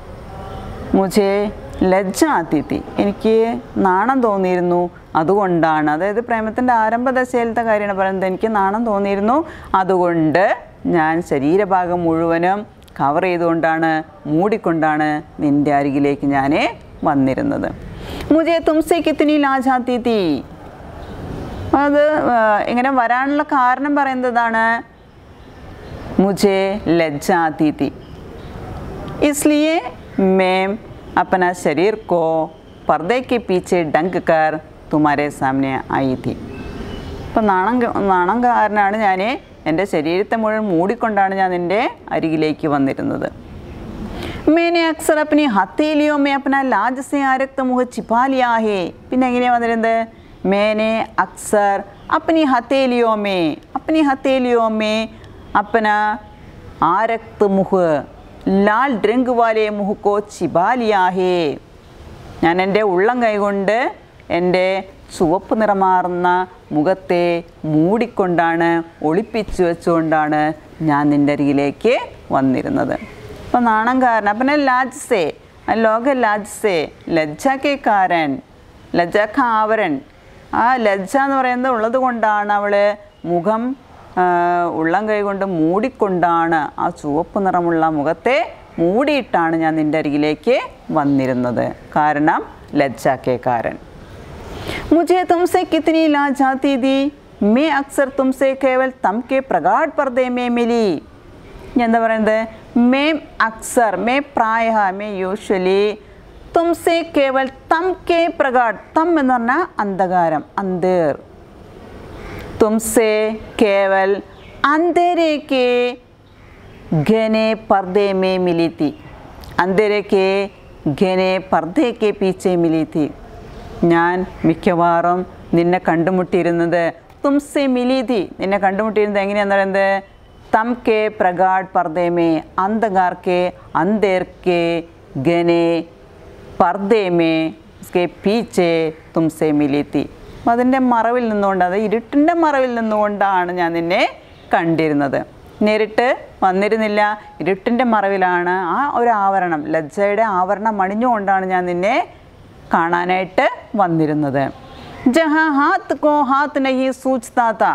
മുझे ലജ്ജ ആത്തിത്തി എനിക്ക് നാണം തോന്നിയിരുന്നു അതുകൊണ്ടാണ് അതായത് പ്രേമത്തിൻ്റെ ആരംഭ ദശയിലത്തെ കാര്യമാണ് പറയുന്നത് എനിക്ക് നാണം തോന്നിയിരുന്നു അതുകൊണ്ട് ഞാൻ ശരീരഭാഗം മുഴുവനും കവർ ചെയ്തുകൊണ്ടാണ് മൂടിക്കൊണ്ടാണ് നിൻ്റെ അരികിലേക്ക് ഞാൻ വന്നിരുന്നത് മുझे തുംസെ കിത്തിനി ലാജാത്തിത്തി അത് ആ, ഇങ്ങനെ വരാനുള്ള കാരണം പറയുന്നതാണ് മുझे ലജ്ജ ആती थी इसलिए मैं अपना शरीर को पर्दे के पीछे डंक कर तुम्हारे सामने आई थी അപ്പം നാണം ക- നാണം കാരനാണ് ഞാൻ എൻ്റെ ശരീരത്തെ മുഴുവൻ മൂടിക്കൊണ്ടാണ് ഞാൻ നിൻ്റെ അരികിലേക്ക് വന്നിരുന്നത് മേനെ അക്സർ അപ്പനി ഹത്തേലിയോ മേ അപ്പന ലാജ് സെ ആരക്ത മുഖ ചിപ്പാലിയാ ഹേ പിന്നെ എങ്ങനെയാണ് വന്നിരുന്നത് മേനെ അക്സർ അപ്പനി ഹത്തേലിയോ മേ അപ്പനി ഹത്തേലിയോ മേ അപ്പന ആരക്ത് മുഖ് ലാൽ ഡ്രങ്ക് വാലെ മുഹുക്കോ ചിബാലിയാ ഹേ ഞാൻ എൻ്റെ ഉള്ളം കൈകൊണ്ട് എൻ്റെ ചുവപ്പ് നിറമാർന്ന മുഖത്തെ മൂടിക്കൊണ്ടാണ് ഒളിപ്പിച്ചു വെച്ചുകൊണ്ടാണ് ഞാൻ നിൻ്റെ അരികിലേക്ക് വന്നിരുന്നത് അപ്പോൾ നാണം കാരണം അപ്പം ലാജ്സേ ലോക ലാജ്സേ ലജ്ജാക്കെ കാരൻ ലജ്ജാക്ക ആവരൻ ആ ലജ്ജ എന്ന് പറയുന്നത് ഉള്ളത് കൊണ്ടാണ് അവൾ മുഖം ആ, ഉള്ളം കൈ കൊണ്ട് മൂടിക്കൊണ്ടാണ് ആ ചുവപ്പ് നിറമുള്ള മുഖത്തെ മൂടിയിട്ടാണ് ഞാൻ നിൻ്റെ അരികിലേക്ക് വന്നിരുന്നത് കാരണം ലജ്ജാക്കേക്കാരൻ मुझे तुमसे कितनी लाज आती थी मैं अक्सर तुमसे केवल तम के प्रगाढ़ पर्दे में मिली ഞാൻ എന്താ പറയുന്നത് മേ അക്സർ മേ പ്രായ മേ യൂഷ്വലി തുംസെ കേവൽ തം കെ പ്രകാഡ് തം എന്ന് പറഞ്ഞാൽ അന്ധകാരം അന്തേർ തുംസെ കേവൽ അന്തേരെ കെ घने पर्दे में मिली थी अंधेरे के घने पर्दे के पीछे मिली थी ഞാൻ മിക്കവാറും നിന്നെ കണ്ടുമുട്ടിയിരുന്നത് തുംസെ മിലീതി നിന്നെ കണ്ടുമുട്ടിയിരുന്നത് എങ്ങനെയാന്ന് പറയുന്നത് തം കെ പ്രഗാഡ് പർദ്ദേമേ അന്ധകാർ കെ അന്തേർ കെ ഗനെ പർദ്ദേമേ ഉസ്കെ പീച്ചെ തുംസെ മിലീത്തി അപ്പം അതിൻ്റെ മറവിൽ നിന്നുകൊണ്ട് അത് ഇരുട്ടിൻ്റെ മറവിൽ നിന്നുകൊണ്ടാണ് ഞാൻ നിന്നെ കണ്ടിരുന്നത് നേരിട്ട് വന്നിരുന്നില്ല ഇരുട്ടിൻ്റെ മറവിലാണ് ആ ഒരു ആവരണം ലജ്ജയുടെ ആവരണം അണിഞ്ഞുകൊണ്ടാണ് ഞാൻ നിന്നെ കാണാനായിട്ട് വന്നിരുന്നത് ജഹാ ഹാത്ത് കോ ഹാത്ത് നഹി സൂച്ച്താ താ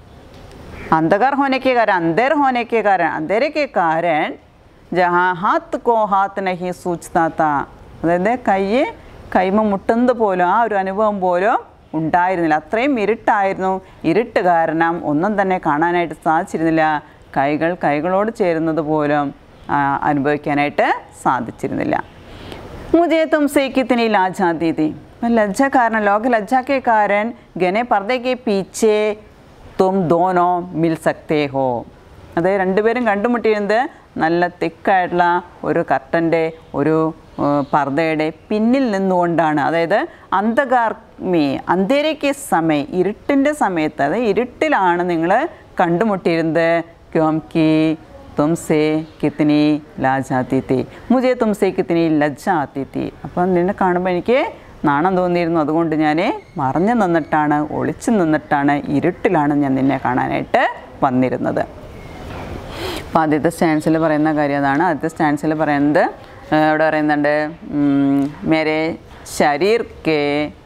अंधकार होने के कारण अंधेर होने के कारण अंधेरे के कारण जहाँ हाथ को हाथ नहीं സൂച്ച്താ താ അതായത് കൈ കൈമ മുട്ടുന്നത് പോലും ആ ഒരു അനുഭവം പോലും ഉണ്ടായിരുന്നില്ല അത്രയും ഇരുട്ടായിരുന്നു ഇരുട്ട് കാരണം ഒന്നും തന്നെ കാണാനായിട്ട് സാധിച്ചിരുന്നില്ല കൈകൾ കൈകളോട് ചേരുന്നത് പോലും ആ, അനുഭവിക്കാനായിട്ട് സാധിച്ചിരുന്നില്ല मुझे तुमसे कितनी लाज आती थी मैं लज्जा कारण लोग लज्जा के कारण घने पर्दे के पीछे तुम दोनों मिल सकते हो അത് രണ്ടുപേരും കണ്ടുമുട്ടിയിരുന്നത് നല്ല തിക്കായിട്ടുള്ള ഒരു കർട്ടൻ്റെ ഒരു ഏഹ്, പർദ്ദയുടെ പിന്നിൽ നിന്നുകൊണ്ടാണ് അതായത് അന്ധകാർമി അന്ധേരയ്ക്ക് സമയം ഇരുട്ടിൻ്റെ സമയത്ത് അതായത് ഇരുട്ടിലാണ് നിങ്ങൾ കണ്ടുമുട്ടിയിരുന്നത് ക്യോംകി തുംസെ കിത്തിനി ലാജ് ആത്തി തി മുझे തുംസെ കിത്തിനി ലജ്ജ ആത്തി തി അപ്പം നിന്നെ കാണുമ്പോൾ എനിക്ക് നാണം തോന്നിയിരുന്നു അതുകൊണ്ട് ഞാൻ മറഞ്ഞു നിന്നിട്ടാണ് ഒളിച്ചു നിന്നിട്ടാണ് ഇരുട്ടിലാണ് ഞാൻ നിന്നെ കാണാനായിട്ട് വന്നിരുന്നത് അപ്പോൾ ആദ്യത്തെ സ്റ്റാൻസിൽ പറയുന്ന കാര്യം അതാണ് ആദ്യത്തെ സ്റ്റാൻസിൽ പറയുന്നത് ആ, ഇവിടെ പറയുന്നുണ്ട് ഉം, മേരെ ശരീർ കെ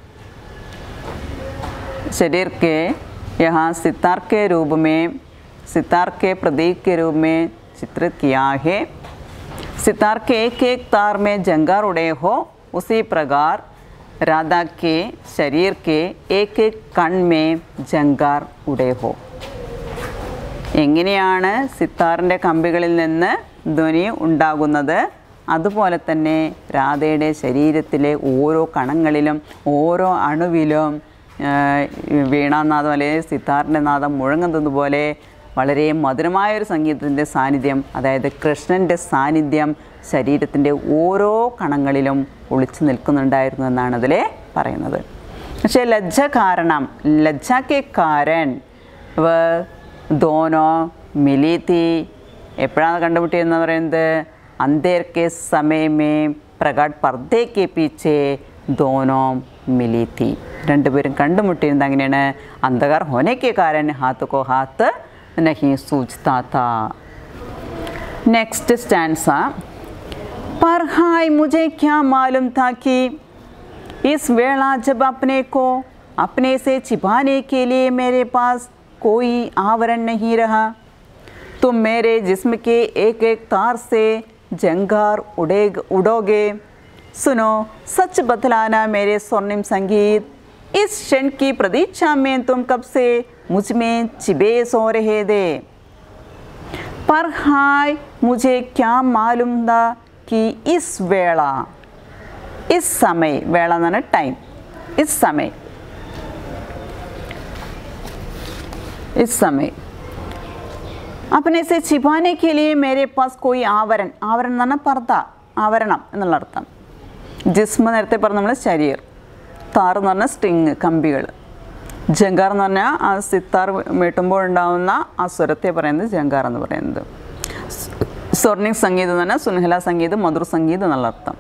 शरीर के यहाँ सितार के रूप में सितार के प्रतीक के रूप में चित्रित किया है सितार के एक एक तार में जंगार उड़े हो उसी प्रकार राधा के शरीर के एक एक कण में जंगाർ उड़े हो എങ്ങനെയാണ് സിത്താറിൻ്റെ കമ്പികളിൽ നിന്ന് ധ്വനി ഉണ്ടാകുന്നത് അതുപോലെ തന്നെ രാധയുടെ ശരീരത്തിലെ ഓരോ കണങ്ങളിലും ഓരോ അണുവിലും ആ, വീണാനാദം അല്ലെങ്കിൽ സിത്താറിൻ്റെ നാദം മുഴങ്ങുന്നത് പോലെ വളരെ മധുരമായൊരു സംഗീതത്തിൻ്റെ സാന്നിധ്യം അതായത് കൃഷ്ണൻ്റെ സാന്നിധ്യം ശരീരത്തിൻ്റെ ഓരോ കണങ്ങളിലും ഒളിച്ചു നിൽക്കുന്നുണ്ടായിരുന്നു എന്നാണ് അതിൽ പറയുന്നത് പക്ഷേ ലജ്ജ കാരണം ലജ്ജാക്കെ കാരൻ വ ദോനോ മിലി തീ എപ്പോഴാണ് കണ്ടുമുട്ടിയെന്ന് പറയുന്നത് അന്തേർ കെ സമയമേ പ്രകാട് പർദ്ദേക്ക് പീച്ചേ ദോനോ മിലി തീ രണ്ടുപേരും കണ്ടുമുട്ടിയിരുന്നത് അങ്ങനെയാണ് അന്ധകാർ ഹോനയ്ക്ക് കാരൻ ഹാത്ത് കോ ഹാത്ത് നഹി സൂചിതാ താ नेक्स्ट स्टैंडसा पर हाय मुझे क्या मालूम था कि इस वेला जब अपने को अपने से छिपाने के लिए मेरे पास कोई आवरण नहीं रहा तुम मेरे जिस्म के एक एक तार से जंगार उड़े उड़ोगे सुनो सच बतलाना मेरे स्वर्णिम संगीत इस क्षण की प्रतीक्षा में तुम कब से मुझ में चिबे सो रहे थे पर हाय मुझे क्या मालूम था कि इस वेला इस समय वेला എന്ന് പറഞ്ഞാൽ ടൈം ഇസ് സമയ इस समय अपने से छिपाने के लिए मेरे पास कोई ആവരൺ ആവരൺ എന്ന് പറഞ്ഞാൽ പർദ്ദ ആവരണം എന്നുള്ള അർത്ഥം ജിസ്മ നേരത്തെ പറഞ്ഞ നമ്മൾ ശരീർ താർ എന്ന് പറഞ്ഞാൽ സ്ട്രിങ് കമ്പികൾ ജങ്കാർ എന്ന് പറഞ്ഞാൽ ആ സിത്താർ മീട്ടുമ്പോൾ ഉണ്ടാവുന്ന ആ സ്വരത്തെ പറയുന്നത് ജങ്കാർ എന്ന് പറയുന്നത് സ്വർണിക് സംഗീതം എന്ന് പറഞ്ഞാൽ സുൻഹല സംഗീതം മധുർ സംഗീതം എന്നുള്ള അർത്ഥം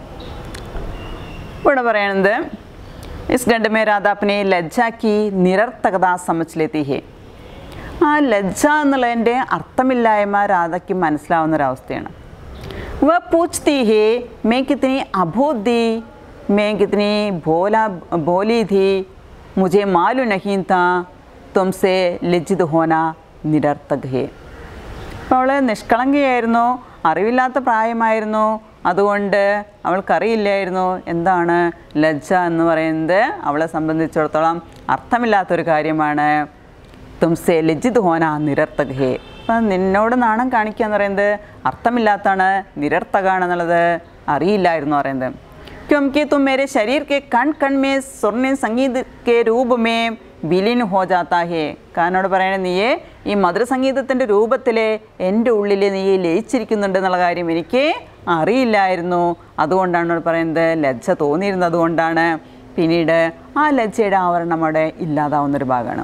ഇവിടെ പറയുന്നത് ഇസ് ഗണ്ട് മേ രാധ അപ്പനെ ലജ്ജാക്കി നിരർത്ഥകത സമച്ച് ലേത്തി ഹേ ആ ലജ്ജ എന്നുള്ളതിൻ്റെ അർത്ഥമില്ലായ്മ രാധയ്ക്ക് മനസ്സിലാവുന്നൊരവസ്ഥയാണ് വ പൂച്ച്തി ഹേ മേ കിतनी अभूत दी मैं कितनी भोला भोली थी मुझे मालूम नहीं था तुमसे लज्जित होना निरर्थक है അപ്പോൾ അവൾ നിഷ്കളങ്കയായിരുന്നു അറിവില്ലാത്ത പ്രായമായിരുന്നു അതുകൊണ്ട് അവൾക്കറിയില്ലായിരുന്നു എന്താണ് ലജ്ജ എന്ന് പറയുന്നത് അവളെ സംബന്ധിച്ചിടത്തോളം അർത്ഥമില്ലാത്തൊരു കാര്യമാണ് തുംസെ ലജ്ജിത് ഹോന നിരർത്ഥക ഹേ അപ്പം നിന്നോട് നാണം കാണിക്കുക എന്ന് പറയുന്നത് അർത്ഥമില്ലാത്താണ് നിരർത്ഥകാണെന്നുള്ളത് അറിയില്ലായിരുന്നു പറയുന്നത് क्योंकि तुम मेरे शरीर के कण कण में स्वर्णिम संगीत के रूप में വിലീൻ ഹോ ജാത്താ ഹേ കാരനോട് പറയണേ നീയെ ഈ മധുരസംഗീതത്തിൻ്റെ രൂപത്തിൽ എൻ്റെ ഉള്ളിൽ നീ ലയിച്ചിരിക്കുന്നുണ്ട് എന്നുള്ള കാര്യം എനിക്ക് അറിയില്ലായിരുന്നു അതുകൊണ്ടാണ് ഇവിടെ പറയുന്നത് ലജ്ജ തോന്നിയിരുന്നത് അതുകൊണ്ടാണ് പിന്നീട് ആ ലജ്ജയുടെ ആവരണം അവിടെ ഇല്ലാതാവുന്നൊരു ഭാഗമാണ്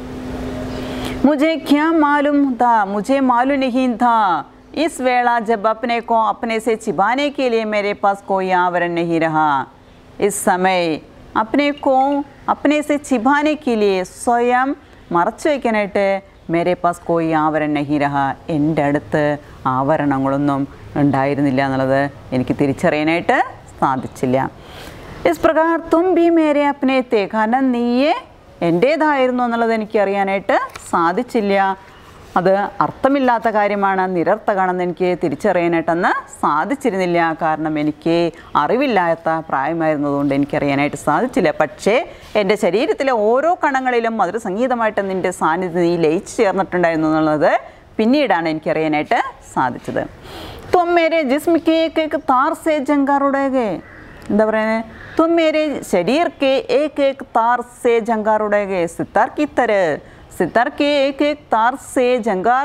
मुझे क्या मालूम था मुझे मालूम नहीं था इस वेला जब अपने को अपने से छिपाने के लिए मेरे पास कोई आवरण नहीं रहा इस समय अपने को अपने से छिपाने के लिए സ്വയം മറച്ചു വയ്ക്കാനായിട്ട് മേരെ പാസ് കോയി ആവരൺ നഹി രഹ എൻ്റെ അടുത്ത് ആവരണങ്ങളൊന്നും ഉണ്ടായിരുന്നില്ല എന്നുള്ളത് എനിക്ക് തിരിച്ചറിയാനായിട്ട് സാധിച്ചില്ല ഇസ് പ്രകാർ തും ബി മേരെ അപ്നേത്തെ കാരണം നീയെ എൻ്റേതായിരുന്നു എന്നുള്ളത് എനിക്ക് അറിയാനായിട്ട് സാധിച്ചില്ല അത് അർത്ഥമില്ലാത്ത കാര്യമാണ് നിരർത്ഥകമാണെന്ന് എനിക്ക് തിരിച്ചറിയാനായിട്ടന്ന് സാധിച്ചിരുന്നില്ല കാരണം എനിക്ക് അറിവില്ലാത്ത പ്രായമായിരുന്നതുകൊണ്ട് എനിക്കറിയാനായിട്ട് സാധിച്ചില്ല പക്ഷേ എൻ്റെ ശരീരത്തിലെ ഓരോ കണങ്ങളിലും അതൊരു സംഗീതമായിട്ട് നിൻ്റെ സാന്നിധ്യം നീ ലയിച്ചു ചേർന്നിട്ടുണ്ടായിരുന്നു എന്നുള്ളത് പിന്നീടാണ് എനിക്കറിയാനായിട്ട് സാധിച്ചത് തും മേരെ ജിസ്മ കെ ഏക് ഏക് താർ സേ ജങ്കാറുടേകെ എന്താ പറയുന്നത് തും മേരെ ശരീർ കെ ഏക് ഏക് താർ സേ ജങ്കാറുടേകെ സിത്താർ की तरह सितार के एक एक तार से जंगार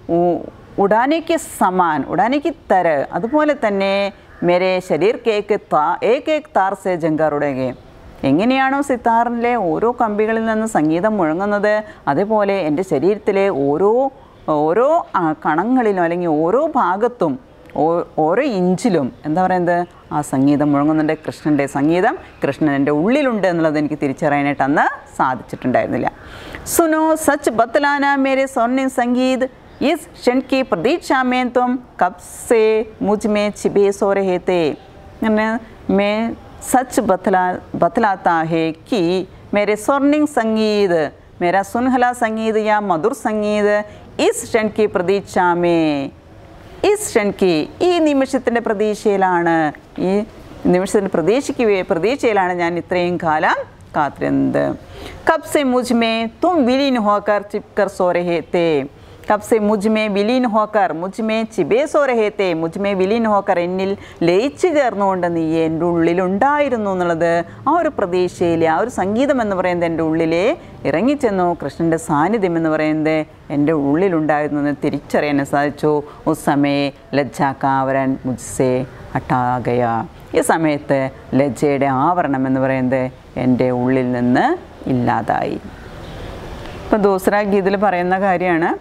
ഉ- ഉഡാനയ്ക്ക് സമാൻ ഉഡാനയ്ക്ക് തര അതുപോലെ തന്നെ മേരെ ശരീർ കേക്ക് താ ഏക് ഏക് താർ സെ ജങ്കാറുടകെ എങ്ങനെയാണോ സിത്താറിലെ ഓരോ കമ്പികളിൽ നിന്ന് സംഗീതം മുഴങ്ങുന്നത് അതേപോലെ എൻ്റെ ശരീരത്തിലെ ഓരോ ഓരോ ആ, കണങ്ങളിലും അല്ലെങ്കിൽ ഓരോ ഭാഗത്തും ഓ- ഓരോ ഇഞ്ചിലും എന്താ പറയുന്നത് ആ സംഗീതം മുഴങ്ങുന്നുണ്ട് കൃഷ്ണൻ്റെ സംഗീതം കൃഷ്ണൻ എൻ്റെ ഉള്ളിലുണ്ട് എന്നുള്ളത് എനിക്ക് തിരിച്ചറിയാനായിട്ട് അന്ന് സാധിച്ചിട്ടുണ്ടായിരുന്നില്ല സുനോ സച്ച് ബത്തലാന മേരെ സ്വർണ്ണിൻ സംഗീത് इस क्षण की प्रतीक्षा में तुम कब से मुझ में छिपे सो रहे थे मैंने मैं सच बतला बतलाता है कि मेरे स्वर्णिम संगीत मेरा सुनहला संगीत या मधुर संगीत इस क्षण की प्रतीक्षा में ഇസ് ക്ഷണിക്ക് ഈ നിമിഷത്തിൻ്റെ പ്രതീക്ഷയിലാണ് ഈ നിമിഷത്തിൻ്റെ പ്രതീക്ഷയ്ക്ക് വേ- പ്രതീക്ഷയിലാണ് ഞാൻ ഇത്രയും കാലം കാത്തിരുന്നത് കബ് സെ മുജ്മേ തും വിലീൻ ഹോക്കർ ചിപ്കർ സോ രഹേ തേ കബ് സെ മുജ്മേ വിലീൻ ഹോക്കർ മുജ്മേ ചിബേ സോ രഹേ തേ മുജ്മേ വിലീൻ ഹോക്കർ എന്നിൽ ലയിച്ചു ചേർന്നുകൊണ്ട് നീ എൻ്റെ ഉള്ളിലുണ്ടായിരുന്നു എന്നുള്ളത് ആ ഒരു പ്രതീക്ഷയിൽ ആ ഒരു സംഗീതം എന്ന് പറയുന്നത് എൻ്റെ ഉള്ളിലെ ഇറങ്ങിച്ചെന്നു കൃഷ്ണൻ്റെ സാന്നിധ്യം എന്ന് പറയുന്നത് എൻ്റെ ഉള്ളിലുണ്ടായിരുന്നു എന്ന് തിരിച്ചറിയാൻ സാധിച്ചു ഉസ് സമയ ലജ്ജാക്കാവരൻ മുജ്സെ ഹട്ടാകയ ഈ സമയത്ത് ലജ്ജയുടെ ആവരണം എന്ന് പറയുന്നത് എൻ്റെ ഉള്ളിൽ നിന്ന് ഇല്ലാതായി ഇപ്പം ദൂസറ ഗീതിൽ പറയുന്ന കാര്യമാണ്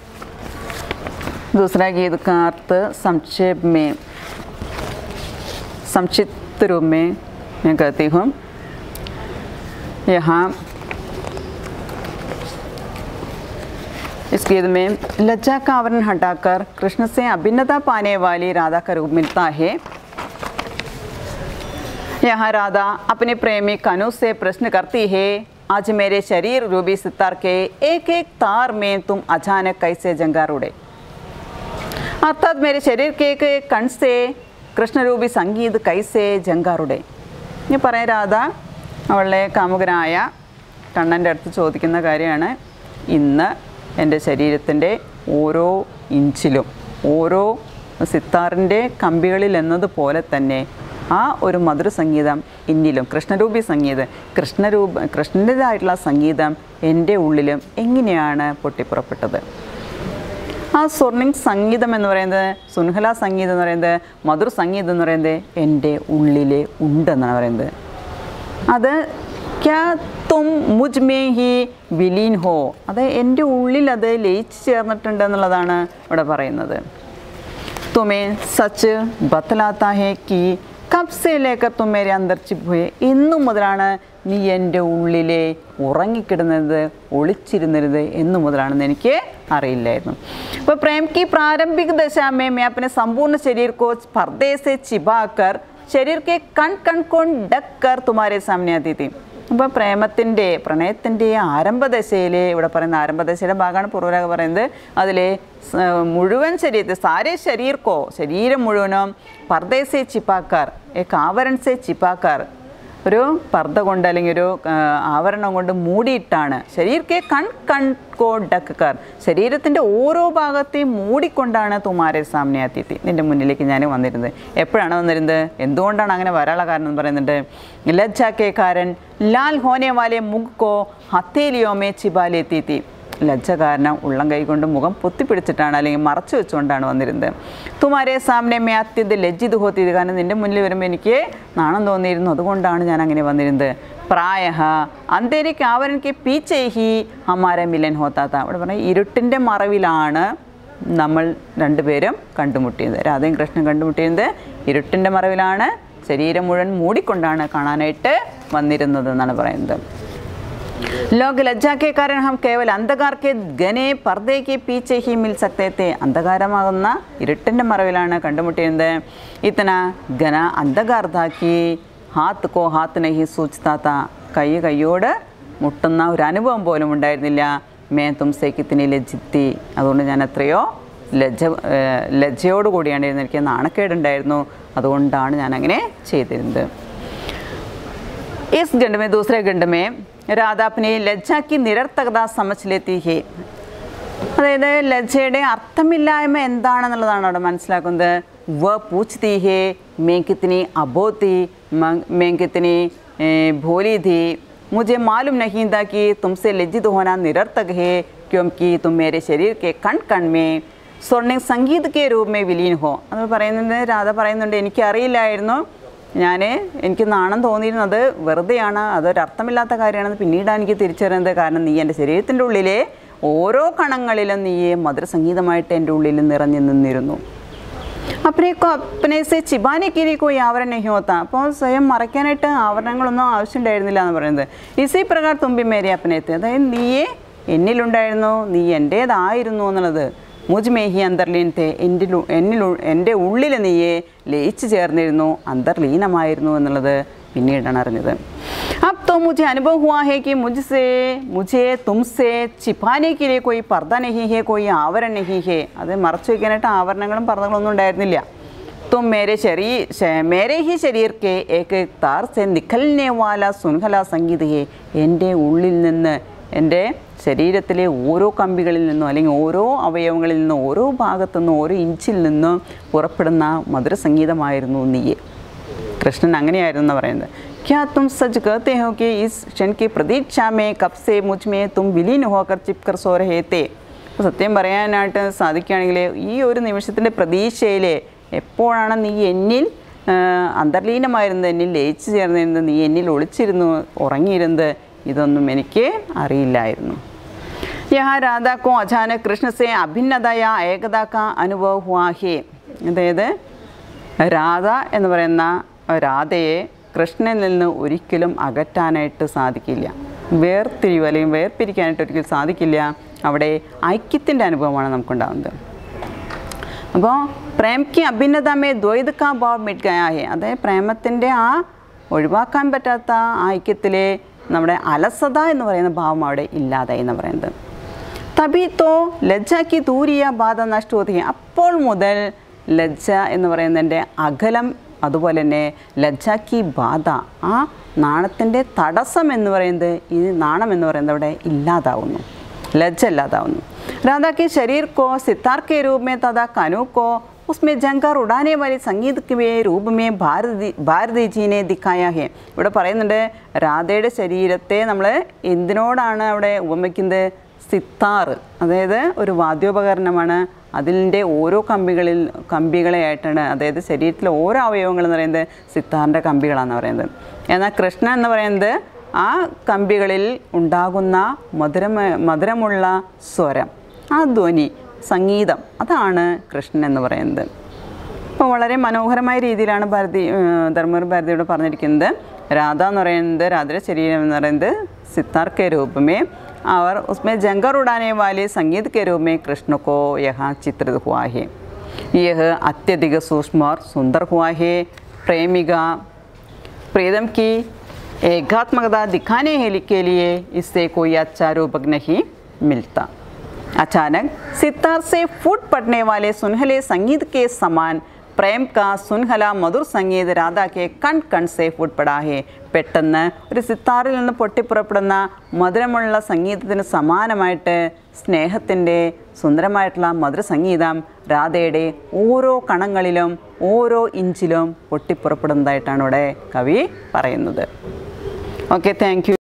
दूसरा गीत का अर्थ संक्षेप में संक्षिप्त रूप में मैं कहती हूँ यहाँ इस गीत में लज्जा का आवरण हटाकर कृष्ण से अभिन्नता पाने वाली राधा का रूप मिलता है यहाँ राधा अपने प्रेमी कनु से प्रश्न करती है आज मेरे शरीर रूबी सितार के एक एक तार में तुम अचानक कैसे जंगार उड़े अर्थात मेरे शरीर के एक एक कण से കൃഷ്ണരൂപി സംഗീത് കൈസേ ജങ്കാറുടെ ഇനി പറയാൻ രാധ അവളുടെ കാമുകനായ കണ്ണൻ്റെ അടുത്ത് ചോദിക്കുന്ന കാര്യമാണ് ഇന്ന് എൻ്റെ ശരീരത്തിൻ്റെ ഓരോ ഇഞ്ചിലും ഓരോ സിത്താറിൻ്റെ കമ്പികളിൽ എന്നതുപോലെ തന്നെ ആ ഒരു മധുര സംഗീതം എന്നിലും കൃഷ്ണരൂപി സംഗീതം കൃഷ്ണരൂപ കൃഷ്ണൻ്റേതായിട്ടുള്ള സംഗീതം എൻ്റെ ഉള്ളിലും എങ്ങനെയാണ് പൊട്ടിപ്പുറപ്പെട്ടത് ആ സ്വർണിം സംഗീതം എന്ന് പറയുന്നത് സുൻഹല സംഗീതം എന്ന് പറയുന്നത് മധുർ സംഗീതം എന്ന് പറയുന്നത് എൻ്റെ ഉള്ളിലെ ഉണ്ടെന്നാണ് പറയുന്നത് അത് ക്യാ തും മുജ് മേ ഹി വിലീൻ ഹോ അത് എൻ്റെ ഉള്ളിൽ അത് ലയിച്ചു ചേർന്നിട്ടുണ്ട് എന്നുള്ളതാണ് ഇവിടെ പറയുന്നത് തുമേ സച്ച് ബത്തലാത്ത ഹേ കി കബ് സേ ലേക്കർ തും മേരെ അന്തർ ചിപ് ഹുയെ എന്നു മുതലാണ് നീ എൻ്റെ ഉള്ളിലെ ഉറങ്ങിക്കിടുന്നത് ഒളിച്ചിരുന്നത് എന്നു മുതലാണെന്ന് എനിക്ക് അറിയില്ലായിരുന്നു അപ്പോൾ പ്രേം की प्रारंभिक दशा में मैं अपने संपूर्ण शरीर को पर्दे से छिपाकर शरीर के कण कण को ढक कर तुम्हारे सामने आती थी അപ്പോൾ പ്രേമത്തിൻ്റെ പ്രണയത്തിൻ്റെ ആരംഭദശയിൽ ഇവിടെ പറയുന്ന ആരംഭദശയുടെ ഭാഗമാണ് പൂർവ്വരാഗ പറയുന്നത് അതിൽ മുഴുവൻ ശരീരത്തിൽ സാരേ ശരീർക്കോ ശരീരം മുഴുവനും പർദ്ദേസെ ചിപ്പാക്കാർ ഏ കാവരൺസെ ചിപ്പാക്കാർ ഒരു പർദ്ദ കൊണ്ട് അല്ലെങ്കിൽ ഒരു ആ, ആവരണം കൊണ്ട് മൂടിയിട്ടാണ് ശരീരക്കെ കൺ കൺ കോ ഡക്കക്കാർ ശരീരത്തിൻ്റെ ഓരോ ഭാഗത്തെയും മൂടിക്കൊണ്ടാണ് തുമാരെ സാമ്നെ അത്തിത്തി നിൻ്റെ മുന്നിലേക്ക് ഞാൻ വന്നിരുന്നത് എപ്പോഴാണ് വന്നിരുന്നത് എന്തുകൊണ്ടാണ് അങ്ങനെ വരാനുള്ള കാരണം എന്ന് പറയുന്നുണ്ട് ലജ്ജാക്കേക്കാരൻ ലാൽ ഹോനെ വാലെ മുഗ്കോ ഹത്തേലിയോമേ ചിബാലെത്തിത്തി ലജ്ജ കാരണം ഉള്ളം കൈ കൊണ്ട് മുഖം പൊത്തിപ്പിടിച്ചിട്ടാണ് അല്ലെങ്കിൽ മറച്ചു വെച്ചുകൊണ്ടാണ് വന്നിരുന്നത് തുമാരെ സാമനെ മേ അത്യന്ത ലജ്ജിത് ഹോത്തിയത് കാരണം നിൻ്റെ മുന്നിൽ വരുമ്പോൾ എനിക്ക് നാണം തോന്നിയിരുന്നു അതുകൊണ്ടാണ് ഞാൻ അങ്ങനെ വന്നിരുന്നത് പ്രായ അന്തേരിക്ക് ആവരനിക്ക് പീച്ചേഹി ഹമാര മിലൻ ഹോത്താത്ത അവിടെ പറഞ്ഞ ഇരുട്ടിൻ്റെ മറവിലാണ് നമ്മൾ രണ്ടുപേരും കണ്ടുമുട്ടിയത് രാധയും കൃഷ്ണൻ കണ്ടുമുട്ടിയത് ഇരുട്ടിൻ്റെ മറവിലാണ് ശരീരം മുഴുവൻ മൂടിക്കൊണ്ടാണ് കാണാനായിട്ട് വന്നിരുന്നത് എന്നാണ് പറയുന്നത് लोग लज्जा के कारण हम केवल अंधकार के घने पर्दे के पीछे ही मिल सकते थे അന്ധകാരമാകുന്ന ഇരുട്ടിൻ്റെ മറവിലാണ് കണ്ടുമുട്ടിയത് ഇത്തന ഘന അന്ധകാർത്താക്കി ഹാത്ത് കോ ഹാത്ത് നഹി സൂചിത്താത്ത കൈ കൈയോട് മുട്ടുന്ന ഒരു അനുഭവം പോലും ഉണ്ടായിരുന്നില്ല മേ തുംസേക്കിത്തിന് ലജ്ജിത്തി അതുകൊണ്ട് ഞാൻ എത്രയോ ലജ്ജ ഏഹ് ലജ്ജയോട് കൂടിയാണ് ഇരുന്നത് എനിക്ക് നാണക്കേടുണ്ടായിരുന്നു അതുകൊണ്ടാണ് ഞാൻ അങ്ങനെ ചെയ്തിരുന്നത് इस गंड में दूसरे गंड में राधा अपनी लज्जा की निरर्थकता समझ लेती है അതായത് ലജ്ജയുടെ അർത്ഥമില്ലായ്മ എന്താണെന്നുള്ളതാണ് അവിടെ മനസ്സിലാക്കുന്നത് വ പൂച്ച്തി ഹേ മേങ്കിത്തിനി അബോത്തി മേങ്കിത്തിനി ഭോലി थी मुझे मालूम नहीं था कि तुमसे लज्जित होना निरर्थक है क्योंकि तुम मेरे शरीर के कण कण में സ്വർണ്ണിം സംഗീത് കെ രൂപമേ വിലീൻ ഹോ അത് പറയുന്നുണ്ട് രാധ പറയുന്നുണ്ട് എനിക്കറിയില്ലായിരുന്നു ഞാൻ എനിക്ക് നാണം തോന്നിയിരുന്നത് വെറുതെയാണ് അതൊരർത്ഥമില്ലാത്ത കാര്യമാണെന്ന് പിന്നീടാണ് എനിക്ക് തിരിച്ചറിയുന്നത് കാരണം നീ എൻ്റെ ശരീരത്തിൻ്റെ ഉള്ളിലെ ഓരോ കണങ്ങളിലും നീയെ മധുരസംഗീതമായിട്ട് എൻ്റെ ഉള്ളിൽ നിറഞ്ഞു നിന്നിരുന്നു अपने को अपने से ചിബാനെ കിരി കോയി ആവരണം नहीं होता അപ്പോൾ സ്വയം മറയ്ക്കാനായിട്ട് ആവരണങ്ങളൊന്നും ആവശ്യമുണ്ടായിരുന്നില്ല എന്ന് പറയുന്നത് ഇസി പ്രകാർ തുമ്പി മേരെ അപ്പനയത്ത് അതായത് നീയെ എന്നിലുണ്ടായിരുന്നു നീ എൻ്റേതായിരുന്നു എന്നുള്ളത് മുജ്മേഹി അന്തർലീനത്തെ എൻ്റെ എന്നിൽ എൻ്റെ ഉള്ളിൽ നീയെ ലയിച്ചു ചേർന്നിരുന്നു അന്തർലീനമായിരുന്നു എന്നുള്ളത് പിന്നീടാണ് അറിഞ്ഞത് अब तो मुझे अनुभव हुआ है कि मुझसे मुझे तुमसे छिपाने के लिए कोई पर्दा नहीं है कोई आवरण नहीं है അത് മറച്ചു വയ്ക്കാനായിട്ട് ആവരണങ്ങളും പർദ്ദകളൊന്നും ഉണ്ടായിരുന്നില്ല तुम मेरे शरीर श- मेरे ही शरीर के एक एक तार से निकलने वाला सुनहला സംഗീത है എൻ്റെ ഉള്ളിൽ നിന്ന് എൻ്റെ ശരീരത്തിലെ ഓരോ കമ്പികളിൽ നിന്നും അല്ലെങ്കിൽ ഓരോ അവയവങ്ങളിൽ നിന്നും ഓരോ ഭാഗത്തു നിന്നും ഓരോ ഇഞ്ചിൽ നിന്നും പുറപ്പെടുന്ന മധുര സംഗീതമായിരുന്നു നീയെ कृष्णन അങ്ങനെയായിരുന്നു എന്ന് പറയുന്നത് क्या तुम सच कहते हो कि इस क्षण की प्रतीक्षा में कब से मुझ में तुम विलीन होकर चिपकर सो रहे थे അപ്പോൾ സത്യം പറയാനായിട്ട് സാധിക്കുകയാണെങ്കിൽ ഈ ഒരു നിമിഷത്തിൻ്റെ പ്രതീക്ഷയിൽ എപ്പോഴാണ് നീ എന്നിൽ ആ, അന്തർലീനമായിരുന്നത് എന്നിൽ ലയിച്ചു ചേർന്നിരുന്നത് നീ എന്നിൽ ഒളിച്ചിരുന്നു ഉറങ്ങിയിരുന്നത് ഇതൊന്നും എനിക്ക് അറിയില്ലായിരുന്നു यहाँ राधा को अचानक कृष्ण से अभिन्नता या ഏകത का അനുഭവ हुआ है അതായത് രാധ എന്ന് പറയുന്ന രാധയെ കൃഷ്ണനിൽ നിന്ന് ഒരിക്കലും അകറ്റാനായിട്ട് സാധിക്കില്ല വേർതിരിവ് അല്ലെങ്കിൽ വേർപിരിക്കാനായിട്ട് ഒരിക്കലും സാധിക്കില്ല അവിടെ ഐക്യത്തിൻ്റെ അനുഭവമാണ് നമുക്കുണ്ടാകുന്നത് അപ്പോൾ പ്രേം കി അഭിന്നതമേ ദ്വൈത കാ ഭാവ് മിറ്റ് ഗയാ ഹെ അതായത് പ്രേമത്തിൻ്റെ ആ ഒഴിവാക്കാൻ പറ്റാത്ത ആ ഐക്യത്തിലെ നമ്മുടെ അലസത എന്ന് പറയുന്ന ഭാവം അവിടെ ഇല്ലാതായി എന്ന് പറയുന്നത് തബി തോ ലജ്ജാക്കി ദൂരിയ ബാധ നഷ്ടോതി അപ്പോൾ മുതൽ ലജ്ജ എന്ന് പറയുന്നതിൻ്റെ അകലം അതുപോലെ തന്നെ ലജ്ജാക്കി ബാധ ആ നാണത്തിൻ്റെ തടസ്സം എന്ന് പറയുന്നത് ഈ നാണം എന്ന് പറയുന്നത് അവിടെ ഇല്ലാതാവുന്നു लज्ज इല്ലാതാവുന്നു राधा के शरीर को सितार के रूप में तथा कनु को उसमें जंकार उड़ाने वाली संगीत के रूप में ഭാരതി ഭാരതി ജീനെ ദിക്കായ ഹേ ഇവിടെ പറയുന്നുണ്ട് രാധയുടെ ശരീരത്തെ നമ്മൾ എന്തിനോടാണ് അവിടെ ഉപമിക്കുന്നത് സിത്താർ അതായത് ഒരു വാദ്യോപകരണമാണ് അതിൻ്റെ ഓരോ കമ്പികളിൽ കമ്പികളെയായിട്ടാണ് അതായത് ശരീരത്തിലെ ഓരോ അവയവങ്ങൾ എന്ന് പറയുന്നത് സിത്താറിൻ്റെ കമ്പികളാണെന്ന് പറയുന്നത് എന്നാൽ കൃഷ്ണ എന്ന് പറയുന്നത് ആ കമ്പികളിൽ ഉണ്ടാകുന്ന മധുരമ മധുരമുള്ള സ്വരം ആ ധ്വനി സംഗീതം അതാണ് കൃഷ്ണൻ എന്ന് പറയുന്നത് അപ്പോൾ വളരെ മനോഹരമായ രീതിയിലാണ് ഭാരതി ധർമ്മർ ഭാരതിയോട് പറഞ്ഞിരിക്കുന്നത് രാധ എന്ന് പറയുന്നത് രാധയുടെ ശരീരം എന്ന് പറയുന്നത് सितार के रूप में और उसमें जंगर उड़ाने वाले संगीत के रूप में कृष्ण को यहाँ चित्रित हुआ है यह अत्यधिक सूक्ष्म और सुंदर हुआ है प्रेमिका प्रीतम की एकात्मकता दिखाने के लिए इससे कोई अच्छा रूपक नहीं मिलता अचानक सितार से फूट पड़ने वाले सुनहले संगीत के समान പ്രേം കാ സുൻഹല മധുർ സംഗീത് രാധാക്കെ കൺ കൺ സേ ഫുഡ് പടാഹേ പെട്ടെന്ന് ഒരു സിത്താറിൽ നിന്ന് പൊട്ടിപ്പുറപ്പെടുന്ന മധുരമുള്ള സംഗീതത്തിന് സമാനമായിട്ട് സ്നേഹത്തിൻ്റെ സുന്ദരമായിട്ടുള്ള മധുര സംഗീതം രാധയുടെ ഓരോ കണങ്ങളിലും ഓരോ ഇഞ്ചിലും പൊട്ടിപ്പുറപ്പെടുന്നതായിട്ടാണ് ഇവിടെ കവി പറയുന്നത് ഓക്കെ താങ്ക്